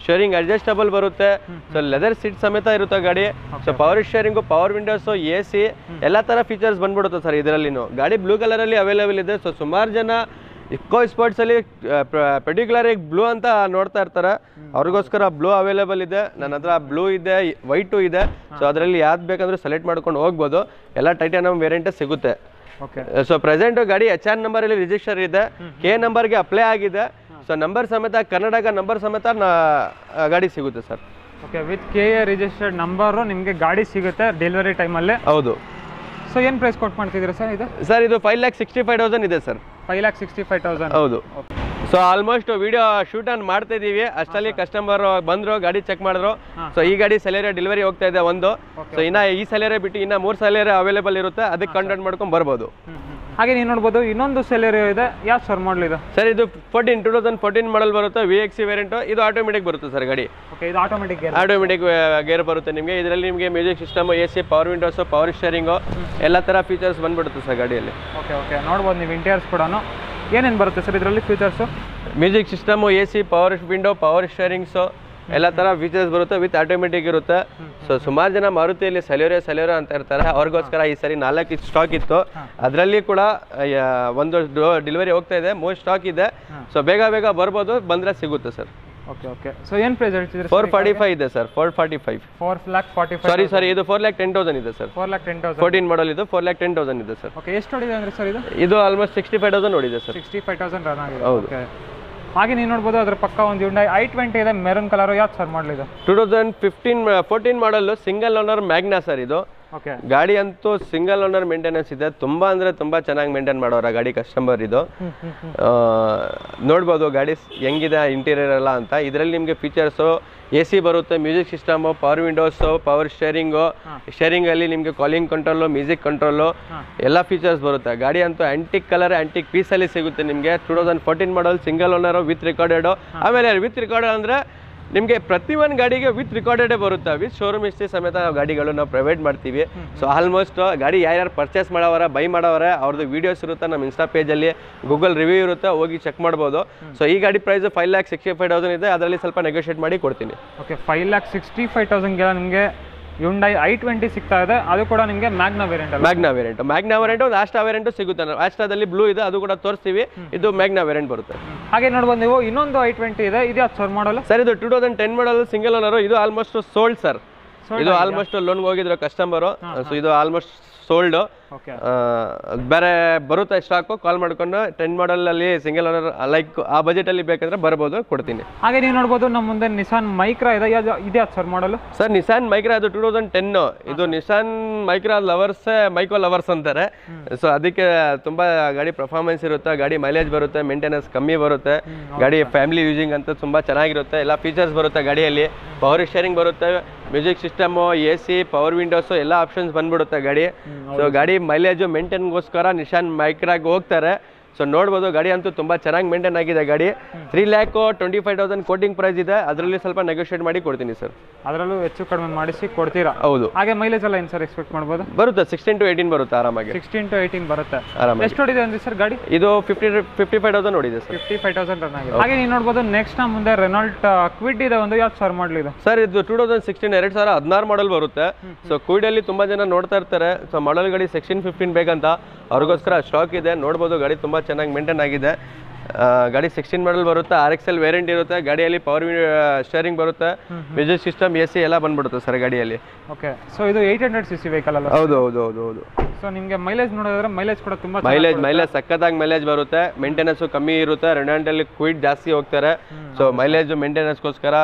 ಶೇರಿಂಗ್ ಅಡ್ಜಸ್ಟಬಲ್ ಬರುತ್ತೆ ಸೊ ಲೆದರ್ ಸೀಟ್ ಸಮೇತ ಇರುತ್ತೆ ಗಾಡಿ so power steering power windows A C ಎಲ್ಲ ಥರ ಫೀಚರ್ಸ್ ಬಂದ್ಬಿಡುತ್ತೆ ಸರ್ ಇದರಲ್ಲಿನೂ ಗಾಡಿ ಬ್ಲೂ ಕಲರಲ್ಲಿ ಅವೈಲೇಬಲ್ ಇದೆ ಸೊ ಸುಮಾರು ಜನ ಇಕೋ ಸ್ಪೋರ್ಟ್ಸಲ್ಲಿ ಪರ್ಟಿಕ್ಯುಲರ್ ಆಗಿ ಬ್ಲೂ ಅಂತ ನೋಡ್ತಾ ಇರ್ತಾರೆ ಅವ್ರಿಗೋಸ್ಕರ ಬ್ಲೂ ಅವೈಲೇಬಲ್ ಇದೆ ನನ್ನ ಹತ್ರ ಬ್ಲೂ ಇದೆ ವೈಟು ಇದೆ ಸೊ ಅದರಲ್ಲಿ ಯಾವ್ದು ಬೇಕಂದ್ರೆ ಸೆಲೆಕ್ಟ್ ಮಾಡ್ಕೊಂಡು ಹೋಗ್ಬೋದು ಎಲ್ಲ ಟೈಟಾನಮ್ ವೇರಿಯಂಟೇ ಸಿಗುತ್ತೆ ಓಕೆ ಸೊ ಪ್ರೆಸೆಂಟ್ ಗಾಡಿ ಎಚ್ ಆರ್ ನಂಬರಲ್ಲಿ ರಿಜಿಸ್ಟರ್ ಇದೆ ಕೆ ನಂಬರ್ಗೆ ಅಪ್ಲೈ ಆಗಿದೆ ಸೊ ನಂಬರ್ ಸಮೇತ ಕರ್ನಾಟಕ ನಂಬರ್ ಸಮೇತ ನಾ- ಗಾಡಿ ಸಿಗುತ್ತೆ sir okay with K A registered number ನಿಮಗೆ ಗಾಡಿ ಸಿಗುತ್ತೆ ಡೆಲಿವರಿ ಟೈಮಲ್ಲಿ ಹೌದು ಸೊ ಏನು ಪ್ರೈಸ್ ಕೊಟ್ಟು ಮಾಡ್ತಿದ್ದೀರಾ ಸರ್ ಇದು ಸರ್ ಇದು five lakh sixty five thousand ಇದೆ sir five lakh sixty five thousand ಹೌದು so almost video shoot on ಮಾಡ್ತಾ ಇದೀವಿ ಅಷ್ಟರಲ್ಲಿ ಕಸ್ಟಮರ್ ಬಂದ್ರು ಗಾಡಿ ಚೆಕ್ ಮಾಡಿದ್ರು ಸೊ ಈ ಗಾಡಿ ಸೆಲೆರಿ ಡೆಲಿವರಿ ಹೋಗ್ತಾ ಇದೆ ಒಂದು ಸೊ ಇನ್ನ ಈ ಸೆಲೆರಿ ಬಿಟ್ಟು ಇನ್ನ ಮೂರ್ ಸೆಲೆರಿ ಅವೈಲೇಬಲ್ ಇರುತ್ತೆ ಅದಕ್ಕೆ ಕಾಂಟ್ಯಾಕ್ಟ್ ಮಾಡ್ಕೊಂಡು ಬರ್ಬೋದು ಹಾಗೆ ನೀವು ನೋಡ್ಬೋದು ಇನ್ನೊಂದು ಸೆಲೆರಿಯೋ ಇದೆ ಯಾವ ಸರ್ ಮಾಡಲ್ ಇದು ಸರ್ ಇದು fourteen two thousand fourteen model ಬರುತ್ತೆ ವಿ ಎಕ್ಸ್ ಸಿ ವೇರಿಯಂಟು ಇದು ಆಟೋಮೆಟಿಕ್ ಬರುತ್ತೆ ಸರ್ ಗಾಡಿ ಓಕೆ ಇದು ಆಟೋಮೆಟಿಕ್ ಗೇರ್ ಆಟೋಮೆಟಿಕ್ ಗೇರ್ ಬರುತ್ತೆ ನಿಮಗೆ ಇದರಲ್ಲಿ ನಿಮಗೆ music system A C power windows power steering ಎಲ್ಲ ಥರ ಫೀಚರ್ಸ್ ಬಂದ್ಬಿಡುತ್ತೆ ಸರ್ ಗಾಡಿಯಲ್ಲಿ ಓಕೆ ಓಕೆ ನೋಡ್ಬೋದು ನೀವು ಇಂಟೀರಿಯರ್ಸ್ ಕೂಡ ಏನೇನು ಬರುತ್ತೆ ಸರ್ ಇದರಲ್ಲಿ features music system A C power window power steerings ಎಲ್ಲ ಥರ ಫೀಚರ್ಸ್ ಬರುತ್ತೆ ವಿತ್ ಆಟೋಮೆಟಿಕ್ ಇರುತ್ತೆ ಸೊ ಸುಮಾರು ಜನ ಮಾರುತಿಯಲ್ಲಿ ಸೆಲ್ಯೂರೆ ಸೆಲ್ಯೂರೆ ಅಂತ ಇರ್ತಾರೆ ಅವ್ರಿಗೋಸ್ಕರ ಈ ಸರಿ ನಾಲ್ಕು ಸ್ಟಾಕ್ ಇತ್ತು ಅದರಲ್ಲಿ ಕೂಡ ಆ, ಒಂದು ಡೆಲಿವರಿ ಹೋಗ್ತಾ ಇದೆ ಮೂರು ಸ್ಟಾಕ್ ಇದೆ ಸೊ ಬೇಗ ಬೇಗ ಬರ್ಬೋದು ಬಂದರೆ ಸಿಗುತ್ತೆ ಸರ್ ಓಕೆ ಓಕೆ ಸೊ ಏನು ಪ್ರೈಸ್ ಹೇಳ್ತಿದ್ರಿ ಫೋರ್ ಫಾರ್ಟಿ ಫೈವ್ ಇದೆ sir four forty five four lakh forty five sorry sir ಇದು ಫೋರ್ ಲ್ಯಾಕ್ ಟೆನ್ ತೌಸಂಡ್ ಇದೆ sir four lakh ten thousand fourteen model ಇದು ಫೋರ್ ಲ್ಯಾಕ್ ಟೆನ್ ತೌಸಂಡ್ ಇದೆ ಸರ್ ಓಕೆ ಎಷ್ಟು ಹೊಡಿದೆ ಅಂದರೆ ಸರ್ ಇದು ಇದು ಆಲ್ಮೋಸ್ಟ್ ಸಿಕ್ಸ್ಟಿ ಫೈವ್ ತೌಸಂಡ್ ನೋಡಿದೆ sir sixty five thousand run ಆಗಿದೆ ಹೌದು. ಓಕೆ ಹಾಗೆ ನೀವು ನೋಡ್ಬೋದು ಅದ್ರ ಪಕ್ಕ ಒಂದು ಯುಂಡೈ ಐ ಟ್ವೆಂಟಿ ಇದೆ ಮೆರೂನ್ ಕಲರು ಯಾವ್ದು ಸರ್ ಮಾಡಲಿದೆ two thousand fifteen fourteen model single owner Magna sir ಇದು ಓಕೆ ಗಾಡಿ ಅಂತೂ ಸಿಂಗಲ್ ಓನರ್ ಮೇಂಟೆನೆನ್ಸ್ ಇದೆ ತುಂಬಾ ಅಂದ್ರೆ ತುಂಬಾ ಚೆನ್ನಾಗಿ ಮೇಂಟೈನ್ ಮಾಡೋರ ಗಾಡಿ ಕಸ್ಟಮರ್ ಇದು ಆ, ನೋಡ್ಬೋದು ಗಾಡಿ ಸ್- ಹೆಂಗಿದೆ ಇಂಟೀರಿಯರ್ ಎಲ್ಲ ಅಂತ ಇದರಲ್ಲಿ ನಿಮಗೆ ಫೀಚರ್ಸು ಎ ಸಿ ಬರುತ್ತೆ music system power windows power steering ಸ್ಟೇರಿಂಗಲ್ಲಿ ನಿಮಗೆ ಕಾಲಿಂಗ್ ಕಂಟ್ರೋಲು ಮ್ಯೂಸಿಕ್ ಕಂಟ್ರೋಲು ಎಲ್ಲ ಫೀಚರ್ಸ್ ಬರುತ್ತೆ ಗಾಡಿ ಅಂತೂ ಆಂಟಿಕ್ ಕಲರ್ ಆಂಟಿಕ್ ಪೀಸಲ್ಲಿ ಸಿಗುತ್ತೆ ನಿಮಗೆ two thousand fourteen model single owner with recorded ಆಮೇಲೆ ವಿತ್ ರಿಕಾರ್ಡೆಡ್ ಅಂದರೆ ನಿಮಗೆ ಪ್ರತಿಯೊಂದು ಗಾಡಿಗೆ ವಿತ್ ರಿಕಾರ್ಡೆಡೇ ಬರುತ್ತೆ ವಿತ್ ಶೋರೂಮ್ ಹಿಸ್ಟ್ರಿ ಸಮೇತ ಗಾಡಿಗಳು ನಾವು ಪ್ರೊವೈಡ್ ಮಾಡ್ತೀವಿ ಸೊ ಆಲ್ಮೋಸ್ಟ್ ಗಾಡಿ ಯಾರ್ಯಾರು ಪರ್ಚೇಸ್ ಮಾಡೋವರ ಬೈ ಮಾಡೋವರೆ ಅವ್ರದ್ದು ವೀಡಿಯೋಸ್ ಇರುತ್ತೆ ನಮ್ಮ ಇನ್ಸ್ಟಾ ಪೇಜಲ್ಲಿ ಗೂಗಲ್ ರಿವ್ಯೂ ಇರುತ್ತೆ ಹೋಗಿ ಚೆಕ್ ಮಾಡ್ಬೋದು ಸೊ ಈ ಗಾಡಿ price five lakh sixty five thousand ಇದೆ ಅದರಲ್ಲಿ ಸ್ವಲ್ಪ ನೆಗೋಷಿಯೇಟ್ ಮಾಡಿ ಕೊಡ್ತೀನಿ okay five lakh sixty five ತೌಸಂಡ್ಗೆಲ್ಲ ನಿಮಗೆ ಯುಂಡೈ ಐ ಟ್ವೆಂಟಿ ಸಿಗ್ತಾ ಇದೆ ಅದು ಕೂಡ ನಿಮಗೆ ಮ್ಯಾಗ್ನಾ ವೇರಿಯಂಟ್ ಅಲ್ಲ ಮ್ಯಾಗ್ನಾ ವೇರಿಯಂಟ್ ಮ್ಯಾಗ್ನಾ ವೇರಿಯಂಟ್ ಒಂದು ಆಸ್ಟಾ ವೇರಿಯಂಟು ಸಿಗುತ್ತೆ ಆಸ್ಟಾದಲ್ಲಿ ಬ್ಲೂ ಇದೆ ಅದು ಕೂಡ ತೋರಿಸ್ತೀವಿ ಇದು ಮ್ಯಾಗ್ನಾ ವೇರಿಯಂಟ್ ಬರುತ್ತೆ ಹಾಗೆ ನೋಡ್ಬೋದು ನೀವು ಇನ್ನೊಂದು ಐ ಟ್ವೆಂಟಿ ಇದೆ ಇದು ಯಾವ್ದು ಸರ್ ಮಾಡಲು ಸರ್ ಇದು two thousand ten model single owner ಇದು ಆಲ್ಮೋಸ್ಟ್ ಸೋಲ್ಡ್ ಸರ್ ಇದು ಆಲ್ಮೋಸ್ಟ್ ಲೋನ್ಗೆ ಹೋಗಿದ್ರು ಕಸ್ಟಮರು ಸೊ ಇದು ಆಲ್ಮೋಸ್ಟ್ ಸೋಲ್ಡ್ ಓಕೆ ಬೇರೆ ಬರುತ್ತೆ ಸ್ಟಾಕು ಕಾಲ್ ಮಾಡ್ಕೊಂಡು ಟೆನ್ ಮಾಡಲಲ್ಲಿ ಸಿಂಗಲ್ ಓನರ್ ಲೈಕ್ ಆ ಬಜೆಟಲ್ಲಿ ಬೇಕಂದ್ರೆ ಬರ್ಬೋದು ಕೊಡ್ತೀನಿ ಹಾಗೆ ನೀವು ನೋಡ್ಬೋದು ನಮ್ಮ ಮುಂದೆ ನಿಸಾನ್ ಮೈಕ್ರಾ ಇದೆ ಯಾವ್ದು ಇದು ಯಾವ್ದು sir model sir Nissan Micra ಅದು ಟೂ ತೌಸಂಡ್ ಟೆನ್ ಇದು ನಿಸಾನ್ ಮೈಕ್ರಾ ಲವರ್ಸ್ ಮೈಕೋ ಲವರ್ಸ್ ಅಂತಾರೆ ಸೊ ಅದಕ್ಕೆ ತುಂಬಾ ಗಾಡಿ ಪರ್ಫಾರ್ಮೆನ್ಸ್ ಇರುತ್ತೆ ಗಾಡಿ ಮೈಲೇಜ್ ಬರುತ್ತೆ ಮೇಂಟೆನೆನ್ಸ್ ಕಮ್ಮಿ ಬರುತ್ತೆ ಗಾಡಿ ಫ್ಯಾಮಿಲಿ ಯೂಸಿಂಗ್ ಅಂತ ತುಂಬಾ ಚೆನ್ನಾಗಿರುತ್ತೆ ಎಲ್ಲ ಫೀಚರ್ಸ್ ಬರುತ್ತೆ ಗಾಡಿಯಲ್ಲಿ ಪವರ್ ಶೇರಿಂಗ್ ಬರುತ್ತೆ music system A C power windows ಎಲ್ಲ ಆಪ್ಷನ್ಸ್ ಬಂದ್ಬಿಡುತ್ತೆ ಗಾಡಿ ಸೊ ಗಾಡಿ ಮೈಲೇಜು ಮೇಂಟೈನ್ಗೋಸ್ಕರ ನಿಶಾನ್ ಮೈಕ್ರಾಗ್ ಹೋಗ್ತಾರೆ ಸೊ ನೋಡ್ಬೋದು ಗಾಡಿ ಅಂತೂ ತುಂಬ ಚೆನ್ನಾಗಿ ಮೇಂಟೈನ್ ಆಗಿದೆ ಗಾಡಿ three lakh twenty five thousand quoting price ಇದೆ ಅದರಲ್ಲಿ ಸ್ವಲ್ಪ ನೆಗೋಷಿಯೇಟ್ ಮಾಡಿ ಕೊಡ್ತೀನಿ ಸರ್ ಅದರಲ್ಲೂ ಹೆಚ್ಚು ಕಡಿಮೆ ಮಾಡಿಸಿ ಕೊಡ್ತೀರಾ ಹೌದು ಹಾಗೆ ಮೈಲೇಜ್ ಎಲ್ಲ ಏನು ಸರ್ ಎಕ್ಸ್ಪೆಕ್ಟ್ ಮಾಡ್ಬೋದು ಬರುತ್ತೆ ಸಿಕ್ಸ್ಟೀನ್ ಟು ಏಯ್ಟೀನ್ ಬರುತ್ತೆ ಆರಾಮಾಗಿ ಸಿಕ್ಸ್ಟೀನ್ ಟು ಏಯ್ಟೀನ್ ಬರುತ್ತೆ ಆರಾಮಾಗಿ ಎಷ್ಟು ಹೊಡಿದೆ ಅಂದ್ರೆ ಸರ್ ಗಾಡಿ ಇದು ಫಿಫ್ಟಿ ಫಿಫ್ಟಿ ಫೈವ್ ತೌಸಂಡ್ ನೋಡಿದೆ sir fifty five thousand run ಆಗಿದೆ ಹಾಗೆ ನೀವು ನೋಡ್ಬೋದು ನೆಕ್ಸ್ಟ್ ನಮ್ಮ ಮುಂದೆ ರೆನಾಲ್ಟ್ ಕ್ವಿಡ್ ಇದೆ ಒಂದು ಯಾವ್ದು ಸರ್ ಮಾಡಲಿದೆ ಸರ್ ಇದು ಟೂ ತೌಸಂಡ್ ಸಿಕ್ಸ್ಟೀನ್ ಎರಡು ಸಾವಿರ ಹದಿನಾರು ಮಾಡಲ್ ಬರುತ್ತೆ ಸೊ ಕ್ವಿಡಲ್ಲಿ ತುಂಬ ಜನ ನೋಡ್ತಾ ಇರ್ತಾರೆ ಸೊ ಮಾಡಲ್ ಗಾಡಿ ಸೆಕ್ಷನ್ ಫಿಫ್ಟೀನ್ ಬೇಕಂತ ಅವ್ರಿಗೋಸ್ಕರ ಸ್ಟಾಕ್ ಇದೆ ನೋಡ್ಬೋದು ಗಾಡಿ ತುಂಬ ಚೆನ್ನಾಗಿ ಮೇಂಟೈನ್ ಆಗಿದೆ ಆ, ಗಾಡಿ ಸಿಕ್ಸ್ಟೀನ್ ಮಾಡಲ್ ಬರುತ್ತೆ ಆರ್ ಎಕ್ಸ್ ಎಲ್ ವೇರಿಯಂಟ್ ಇರುತ್ತೆ ಗಾಡಿಯಲ್ಲಿ ಪವರ್ ಸ್ಟೇರಿಂಗ್ ಬರುತ್ತೆ ಮ್ಯೂಸಿಕ್ ಸಿಸ್ಟಮ್ ಎ ಸಿ ಎಲ್ಲ ಬಂದ್ಬಿಡುತ್ತೆ ಸರ್ ಗಾಡಿಯಲ್ಲಿ ಓಕೆ ಸೊ ಇದು eight hundred C C vehicle ಅಲ್ಲ ಹೌದು ಹೌದು ಹೌದು ಹೌದು ಸೊ ನಿಮಗೆ ಮೈಲೇಜ್ ನೋಡಿದ್ರೆ ಮೈಲೇಜ್ ಕೂಡ ತುಂಬ ಮೈಲೇಜ್ ಮೈಲೇಜ್ ಸಖತ್ತಾಗಿ ಮೈಲೇಜ್ ಬರುತ್ತೆ ಮೇಂಟೆನೆನ್ಸು ಕಮ್ಮಿ ಇರುತ್ತೆ ರೆನಾಲ್ಟಲ್ಲಿ ಕ್ವಿಡ್ ಜಾಸ್ತಿ ಹೋಗ್ತಾರೆ ಸೊ ಮೈಲೇಜ್ ಮೇಂಟೆನೆನ್ಸ್ಗೋಸ್ಕರ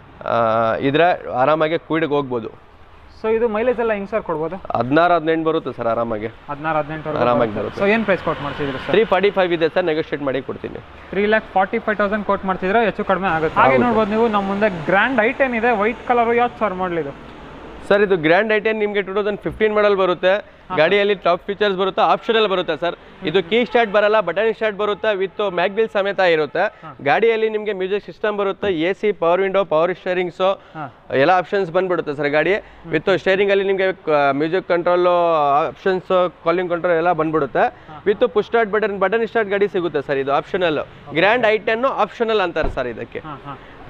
ಇದ್ರೆ ಆರಾಮಾಗಿ ಕ್ವಿಡ್ಗೆ ಹೋಗ್ಬೋದು ಸೊ ಇದು ಮೈಲೇಜ್ ಎಲ್ಲ ಹೆಂಗ್ ಸರ್ ಕೊಡ್ಬೋದು ಹದಿನಾರು ಹದಿನೆಂಟು ಬರುತ್ತೆ ಸರ್ ಆರಾಮಾಗಿ ಹದಿನಾರು ಹದಿನೆಂಟು ಆರಾಮಾಗಿ ಬರುತ್ತೆ ಸೊ ಏನು ಪ್ರೈಸ್ ಕೊಟ್ ಮಾಡ್ತಿದ್ರಿ ಸರ್ ತ್ರೀ ಫಾರ್ಟಿ ಫೈವ್ ಇದೆ ಸರ್ ನೆಗೋಷಿಯೇಟ್ ಮಾಡಿ ಕೊಡ್ತೀನಿ three lakh forty five thousand quote ಮಾಡ್ತಿದ್ರೆ ಹೆಚ್ಚು ಕಡಿಮೆ ಆಗುತ್ತೆ ಹಾಗೆ ನೋಡ್ಬೋದು ನೀವು ನಮ್ಮ ಮುಂದೆ ಗ್ರ್ಯಾಂಡ್ ಐಟೆನ್ ಇದೆ ವೈಟ್ ಕಲರ್ ಯಾವ್ದು ಸರ್ ಮಾಡಲಿದು ಸರ್ ಇದು ಗ್ರ್ಯಾಂಡ್ ಐಟೆನ್ ನಿಮಗೆ ಟೂ ತೌಸಂಡ್ ಫಿಫ್ಟೀನ್ ಮಾಡಲ್ ಬರುತ್ತೆ ಗಾಡಿಯಲ್ಲಿ ಟಾಪ್ ಫೀಚರ್ಸ್ ಬರುತ್ತೆ ಆಪ್ಷನಲ್ ಬರುತ್ತೆ ಸರ್ ಇದು ಕೀ ಸ್ಟಾರ್ಟ್ ಬರಲ್ಲ ಬಟನ್ ಸ್ಟಾರ್ಟ್ ಬರುತ್ತೆ ವಿತ್ ಮ್ಯಾಗ್ಬಿಲ್ ಸಮೇತ ಇರುತ್ತೆ ಗಾಡಿಯಲ್ಲಿ ನಿಮಗೆ ಮ್ಯೂಸಿಕ್ ಸಿಸ್ಟಮ್ ಬರುತ್ತೆ A C power window power steerings ಎಲ್ಲ ಆಪ್ಷನ್ಸ್ ಬಂದ್ಬಿಡುತ್ತೆ ಸರ್ ಗಾಡಿ ವಿತ್ ಸ್ಟೇರಿಂಗ್ ಅಲ್ಲಿ ನಿಮಗೆ music control options calling control ಎಲ್ಲ ಬಂದ್ಬಿಡುತ್ತೆ with push start button button start ಗಾಡಿ ಸಿಗುತ್ತೆ ಸರ್ ಇದು ಆಪ್ಷನಲ್ ಗ್ರ್ಯಾಂಡ್ ಐಟೆನ್ ಆಪ್ಷನಲ್ ಅಂತಾರೆ ಸರ್ ಇದಕ್ಕೆ ಹಾಂ ಹಾಂ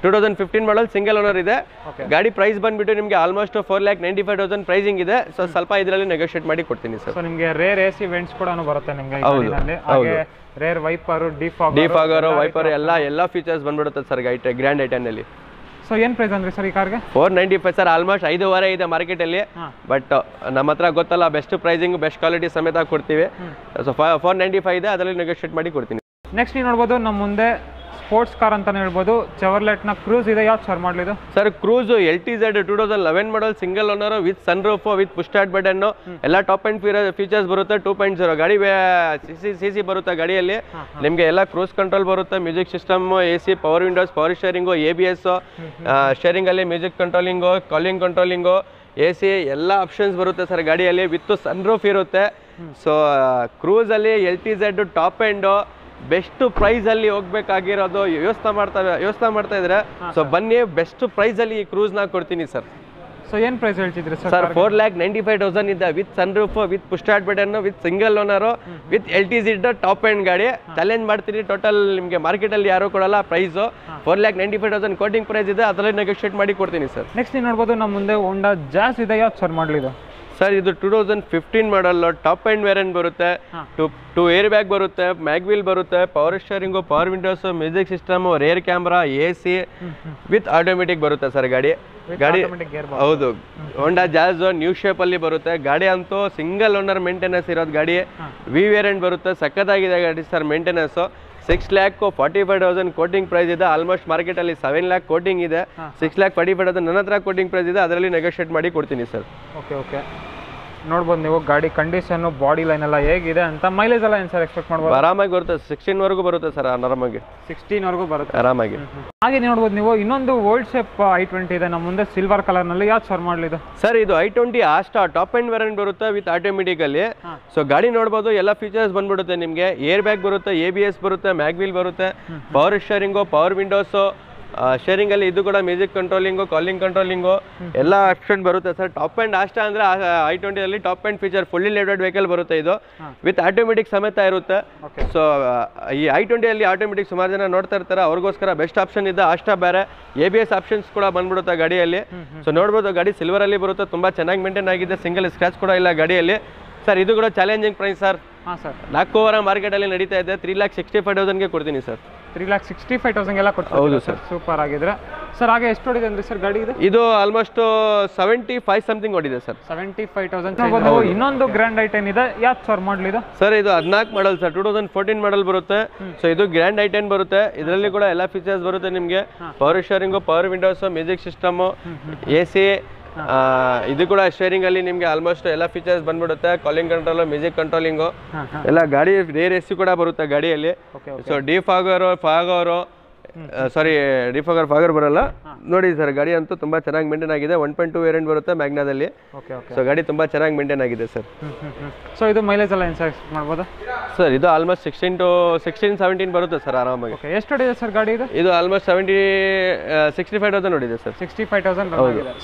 two thousand fifteen model single owner ಇದೆ Okay. ಗಾಡಿ ಪ್ರೈಸ್ ಬಂದ್ಬಿಟ್ಟು ನಿಮಗೆ almost four lakh ninety five thousand pricing ಇದೆ ಸೊ ಸ್ವಲ್ಪ ಇದರಲ್ಲಿ ನೆಗೋಷಿಯೇಟ್ ಮಾಡಿ ಕೊಡ್ತೀನಿ ಸರ್ ಸೊ ನಿಮಗೆ ರೇರ್ ಎ ಸಿ ವೆಂಟ್ಸ್ ಕೂಡ ಬರುತ್ತೆ ನಿಮಗೆ ಈ ಹೌದು, ಗಾಡಿನಲ್ಲಿ ಹಾಗೆ rear wiper defog defogger wiper ಎಲ್ಲ ಎಲ್ಲ ಫೀಚರ್ಸ್ ಬಂದ್ಬಿಡುತ್ತೆ ಸರ್ ಐಟೆ ಗ್ರ್ಯಾಂಡ್ ಐಟನಲ್ಲಿ ಸೊ ಏನು ಪ್ರೈಸ್ ಅಂದ್ರಿ ಸರ್ ಈ ಕಾರ್ಗೆ four ninety five sir almost ಐದೂವರೆ ಇದೆ ಮಾರ್ಕೆಟಲ್ಲಿ ಹಾ. ಬಟ್ ನಮ್ಮ ಹತ್ರ ಗೊತ್ತಲ್ಲ ಬೆಸ್ಟ್ ಪ್ರೈಸಿಂಗ್ ಬೆಸ್ಟ್ ಕ್ವಾಲಿಟಿ ಸಮೇತ ಕೊಡ್ತೀವಿ ಸೊ ಫೋರ್ ನೈಂಟಿ ಫೈವ್ ಇದೆ ಅದರಲ್ಲಿ ನೆಗೋಷಿಯೇಟ್ ಮಾಡಿ ಕೊಡ್ತೀನಿ ನೆಕ್ಸ್ಟ್ ನೀವು ನೋಡ್ಬೋದು ನಮ್ಮ ಮುಂದೆ ಸ್ಪೋರ್ಟ್ಸ್ ಕಾರ್ ಅಂತಾನೆ ಹೇಳ್ಬೋದು ಚೆವರ್ಲೆಟ್ನ ಕ್ರೂಸ್ ಇದೆ ಯಾವ್ದು ಸರ್ ಮಾಡಲಿದು sir Cruze L T Z two thousand eleven model single owner with sun roof with push start button ಎಲ್ಲ ಟಾಪ್ ಅಂಡ್ ಫೀಚರ್ಸ್ ಬರುತ್ತೆ ಟೂ ಪಾಯಿಂಟ್ ಜೀರೋ ಗಾಡಿ ಸಿ ಸಿ ಸಿ ಸಿ ಬರುತ್ತೆ ಗಾಡಿಯಲ್ಲಿ ನಿಮಗೆ ಎಲ್ಲ ಕ್ರೂಸ್ ಕಂಟ್ರೋಲ್ ಬರುತ್ತೆ music system A C power windows power steering A B S ಸ್ಟೇರಿಂಗಲ್ಲಿ music controlling calling controlling A C ಎಲ್ಲ ಆಪ್ಷನ್ಸ್ ಬರುತ್ತೆ ಸರ್ ಗಾಡಿಯಲ್ಲಿ ವಿತ್ ಸನ್ ರೂಫ್ ಇರುತ್ತೆ ಸೊ ಕ್ರೂಸಲ್ಲಿ L T Z top end best price ಅಲ್ಲಿ ಹೋಗ್ಬೇಕಾಗಿರೋದು ಯೋಚನೆ ಮಾಡ್ತಾ ಯೋಚನೆ ಮಾಡ್ತಾ ಇದ್ರೆ ಸೊ ಬನ್ನಿ ಬೆಸ್ಟ್ ಪ್ರೈಸ್ ಅಲ್ಲಿ ಈ ಕ್ರೂಸ್ ನ ಕೊಡ್ತೀನಿ ಸರ್ ಸೊ ಏನು ಪ್ರೈಸ್ ಹೇಳ್ತಿದ್ರಿ sir sir four lakh ninety five thousand ಇದೆ with sun roof with push start button with single owner with L T Z top end ಗಾಡಿ ಚಾಲೆಂಜ್ ಮಾಡ್ತೀನಿ ಟೋಟಲ್ ನಿಮಗೆ ಮಾರ್ಕೆಟಲ್ಲಿ ಯಾರು ಕೊಡಲ್ಲ price four lakh ninety five thousand quoting price ಇದೆ ಅದರಲ್ಲಿ ನೆಗೋಷಿಯೇಟ್ ಮಾಡಿ ಕೊಡ್ತೀನಿ ಸರ್ ನೆಕ್ಸ್ಟ್ ನೀವು ನೋಡ್ಬೋದು ನಮ್ಮ ಮುಂದೆ ಹೋಂಡಾ ಜಾಸ್ ಇದೆ ಯಾವ್ದು ಸರ್ ಮಾಡಲಿದು ಸರ್ ಇದು two thousand fifteen model top end variant ಬರುತ್ತೆ ಟು ಟು ಏರ್ ಬ್ಯಾಗ್ ಬರುತ್ತೆ ಮ್ಯಾಗ್ವಿಲ್ ಬರುತ್ತೆ power steering power windows music system rear camera A C with automatic ಬರುತ್ತೆ ಸರ್ ಗಾಡಿ ಗಾಡಿ automatic gearbox. ಹೌದು ಹೋಂಡಾ ಜಾಸ್ ನ್ಯೂ ಶೇಪಲ್ಲಿ ಬರುತ್ತೆ ಗಾಡಿ ಅಂತೂ ಸಿಂಗಲ್ ಓನರ್ ಮೇಂಟೆನೆನ್ಸ್ ಇರೋದು ಗಾಡಿ ವಿ ವೇರಿಯಂಟ್ ಬರುತ್ತೆ ಸಖತ್ತಾಗಿದೆ ಗಾಡಿ sir maintenance six lakh forty five thousand quoting price ಇದೆ ಆಲ್ಮೋಸ್ಟ್ ಮಾರ್ಕೆಟಲ್ಲಿ ಸೆವೆನ್ ಲ್ಯಾಕ್ ಕೋಟಿಂಗ್ ಇದೆ six lakh forty five thousand ನನ್ನ ಹತ್ರ ಕೋಟಿಂಗ್ ಪ್ರೈಸ್ ಇದೆ ಅದರಲ್ಲಿ ನೆಗೋಷಿಯೇಟ್ ಮಾಡಿ ಕೊಡ್ತೀನಿ ಸರ್ ಓಕೆ ಓಕೆ ನೋಡ್ಬೋದು ನೀವು ಗಾಡಿ ಕಂಡೀಷನ್ನು ಬಾಡಿ ಲೈನ್ ಎಲ್ಲ ಹೇಗಿದೆ ಅಂತ ಮೈಲೇಜ್ ಎಲ್ಲ ಏನು ಸರ್ ಎಕ್ಸ್ಪೆಕ್ಟ್ ಮಾಡ್ಬೋದು ಆರಾಮಾಗಿ ಬರುತ್ತೆ ಸಿಕ್ಸ್ಟೀನ್ ವರೆಗೂ ಬರುತ್ತೆ ಸರ್ ಆರಾಮಾಗಿ ಸಿಕ್ಸ್ಟೀನ್ವರೆಗೂ ಬರುತ್ತೆ ಆರಾಮಾಗಿ ಹಾಗೆ ನೀವು ನೋಡ್ಬೋದು ನೀವು ಇನ್ನೊಂದು ಓಲ್ಡ್ ಶೇಪ್ ಐ ಟ್ವೆಂಟಿ ಇದೆ ನಮ್ಮ ಮುಂದೆ ಸಿಲ್ವರ್ ಕಲರ್ನಲ್ಲಿ ಯಾವ್ದು ಸರ್ ಮಾಡಲಿದು ಸರ್ ಇದು i twenty Asta top end variant ಬರುತ್ತೆ ವಿತ್ ಆಟೋಮೆಟಿಕ್ ಅಲ್ಲಿ ಸೊ ಗಾಡಿ ನೋಡ್ಬೋದು ಎಲ್ಲ ಫೀಚರ್ಸ್ ಬಂದ್ಬಿಡುತ್ತೆ ನಿಮಗೆ ಏರ್ ಬ್ಯಾಗ್ ಬರುತ್ತೆ ಎ ಬಿ ಎಸ್ ಬರುತ್ತೆ ಮ್ಯಾಗ್ವಿಲ್ ಬರುತ್ತೆ power steering power windows steering ಅಲ್ಲಿ ಇದು ಕೂಡ ಮ್ಯೂಸಿಕ್ ಕಂಟ್ರೋಲಿಂಗು ಕಾಲಿಂಗ್ ಕಂಟ್ರೋಲಿಂಗು ಎಲ್ಲ ಆಪ್ಷನ್ ಬರುತ್ತೆ ಸರ್ ಟಾಪ್ ಅಂಡ್ ಆಸ್ಟಾ ಅಂದ್ರೆ ಐ ಟ್ವೆಂಟಿಯಲ್ಲಿ top end feature fully loaded vehicle ಬರುತ್ತೆ ಇದು ವಿತ್ ಆಟೋಮೆಟಿಕ್ ಸಮೇತ ಇರುತ್ತೆ Okay. ಸೊ ಈ ಐ ಟ್ವೆಂಟಿಯಲ್ಲಿ ಆಟೋಮೆಟಿಕ್ ಸುಮಾರು ಜನ ನೋಡ್ತಾ ಇರ್ತಾರೆ ಅವ್ರಿಗೋಸ್ಕರ ಬೆಸ್ಟ್ ಆಪ್ಷನ್ ಇದೆ ಅಷ್ಟ ಬೇರೆ ಎ ಬಿ ಎಸ್ ಆಪ್ಷನ್ಸ್ ಕೂಡ ಬಂದ್ಬಿಡುತ್ತೆ ಗಾಡಿಯಲ್ಲಿ ಸೊ ನೋಡ್ಬೋದು ಗಾಡಿ ಸಿಲ್ವರ್ ಅಲ್ಲಿ ಬರುತ್ತೆ ತುಂಬಾ ಚೆನ್ನಾಗಿ ಮೇಂಟೈನ್ ಆಗಿದೆ ಸಿಂಗಲ್ ಸ್ಕ್ರಾಚ್ ಕೂಡ ಇಲ್ಲ ಗಾಡಿಯಲ್ಲಿ ಸರ್ ಇದು ಕೂಡ ಚಾಲೆಂಜಿಂಗ್ ಪ್ರೈಸ್ ಸರ್ ಹಾಂ ಸರ್ ನಾಲ್ಕೂವರೆ ಮಾರ್ಕೆಟಲ್ಲಿ ನಡೀತಾ ಇದೆ ತ್ರೀ ಲ್ಯಾಕ್ ಸಿಕ್ಸ್ಟಿ ಫೈವ್ ತೌಸಂಡ್ಗೆ ಕೊಡ್ತೀನಿ sir three lakh sixty five ತೌಸಂಡ್ಗೆಲ್ಲ ಕೊಟ್ಟು ಹೌದು ಸರ್ ಸೂಪರ್ ಆಗಿದ್ರೆ ಸರ್ ಹಾಗೆ ಎಷ್ಟು ಹೊಡಿದೆ ಅಂದ್ರೆ ಸರ್ ಗಾಡಿ ಇದು ಇದು ಆಲ್ಮೋಸ್ಟ್ ಸೆವೆಂಟಿ ಫೈವ್ ಸಮಥಿಂಗ್ ಓಡಿದೆ ಸರ್ ಸೆವೆಂಟಿ ಫೈವ್ ತೌಸಂಡ್ ಇನ್ನೊಂದು ಗ್ರ್ಯಾಂಡ್ ಐಟನ್ ಇದೆ ಯಾವ್ದು ಸರ್ ಮಾಡಲಿದು ಸರ್ ಇದು ಹದಿನಾಲ್ಕು model sir two thousand fourteen model ಬರುತ್ತೆ ಸೊ ಇದು ಗ್ರ್ಯಾಂಡ್ ಐ ಟೆನ್ ಬರುತ್ತೆ ಇದರಲ್ಲಿ ಕೂಡ ಎಲ್ಲ ಫೀಚರ್ಸ್ ಬರುತ್ತೆ ನಿಮಗೆ power steering power windows music system A C ಇದು ಕೂಡ ಸ್ಟೇರಿಂಗ್ ಅಲ್ಲಿ ನಿಮಗೆ ಆಲ್ಮೋಸ್ಟ್ ಎಲ್ಲ ಫೀಚರ್ಸ್ ಬಂದ್ಬಿಡುತ್ತೆ ಕಾಲಿಂಗ್ ಕಂಟ್ರೋಲ್ ಮ್ಯೂಸಿಕ್ ಕಂಟ್ರೋಲಿಂಗು ಹಾಂ ಹಾಂ ಎಲ್ಲ ಗಾಡಿ ರೇರ್ ಎ ಸಿ ಕೂಡ ಬರುತ್ತೆ ಗಾಡಿಯಲ್ಲಿ okay so defogger fogger sorry defogger fogger ಬರಲ್ಲ ನೋಡಿ ಸರ್ ಗಾಡಿ ಅಂತೂ ತುಂಬಾ ಚೆನ್ನಾಗಿ ಮೇಂಟೈನ್ ಆಗಿದೆ ಒನ್ ಪಾಯಿಂಟ್ ಟು ವೇರಿಯಂಟ್ ಬರುತ್ತೆ ಮ್ಯಾಗ್ನಾದಲ್ಲಿ ಓಕೆ ಓಕೆ ಸೊ ಗಾಡಿ ತುಂಬಾ ಚೆನ್ನಾಗಿ ಮೇಂಟೈನ್ ಆಗಿದೆ ಸರ್ ಸೊ ಇದು ಮೈಲೇಜ್ ಎಲ್ಲ ಏನು ಸರ್ ಮಾಡ್ಬೋದು ಸರ್ ಇದು almost sixteen to sixteen seventeen ಬರುತ್ತೆ ಸರ್ ಆರಾಮಾಗಿ ಓಕೆ ಎಷ್ಟು ಹೊಡಿದೆ ಸರ್ ಗಾಡಿ ಇದು ಇದು almost seventy sixty five thousand ನೋಡಿದೆ sir sixty five thousand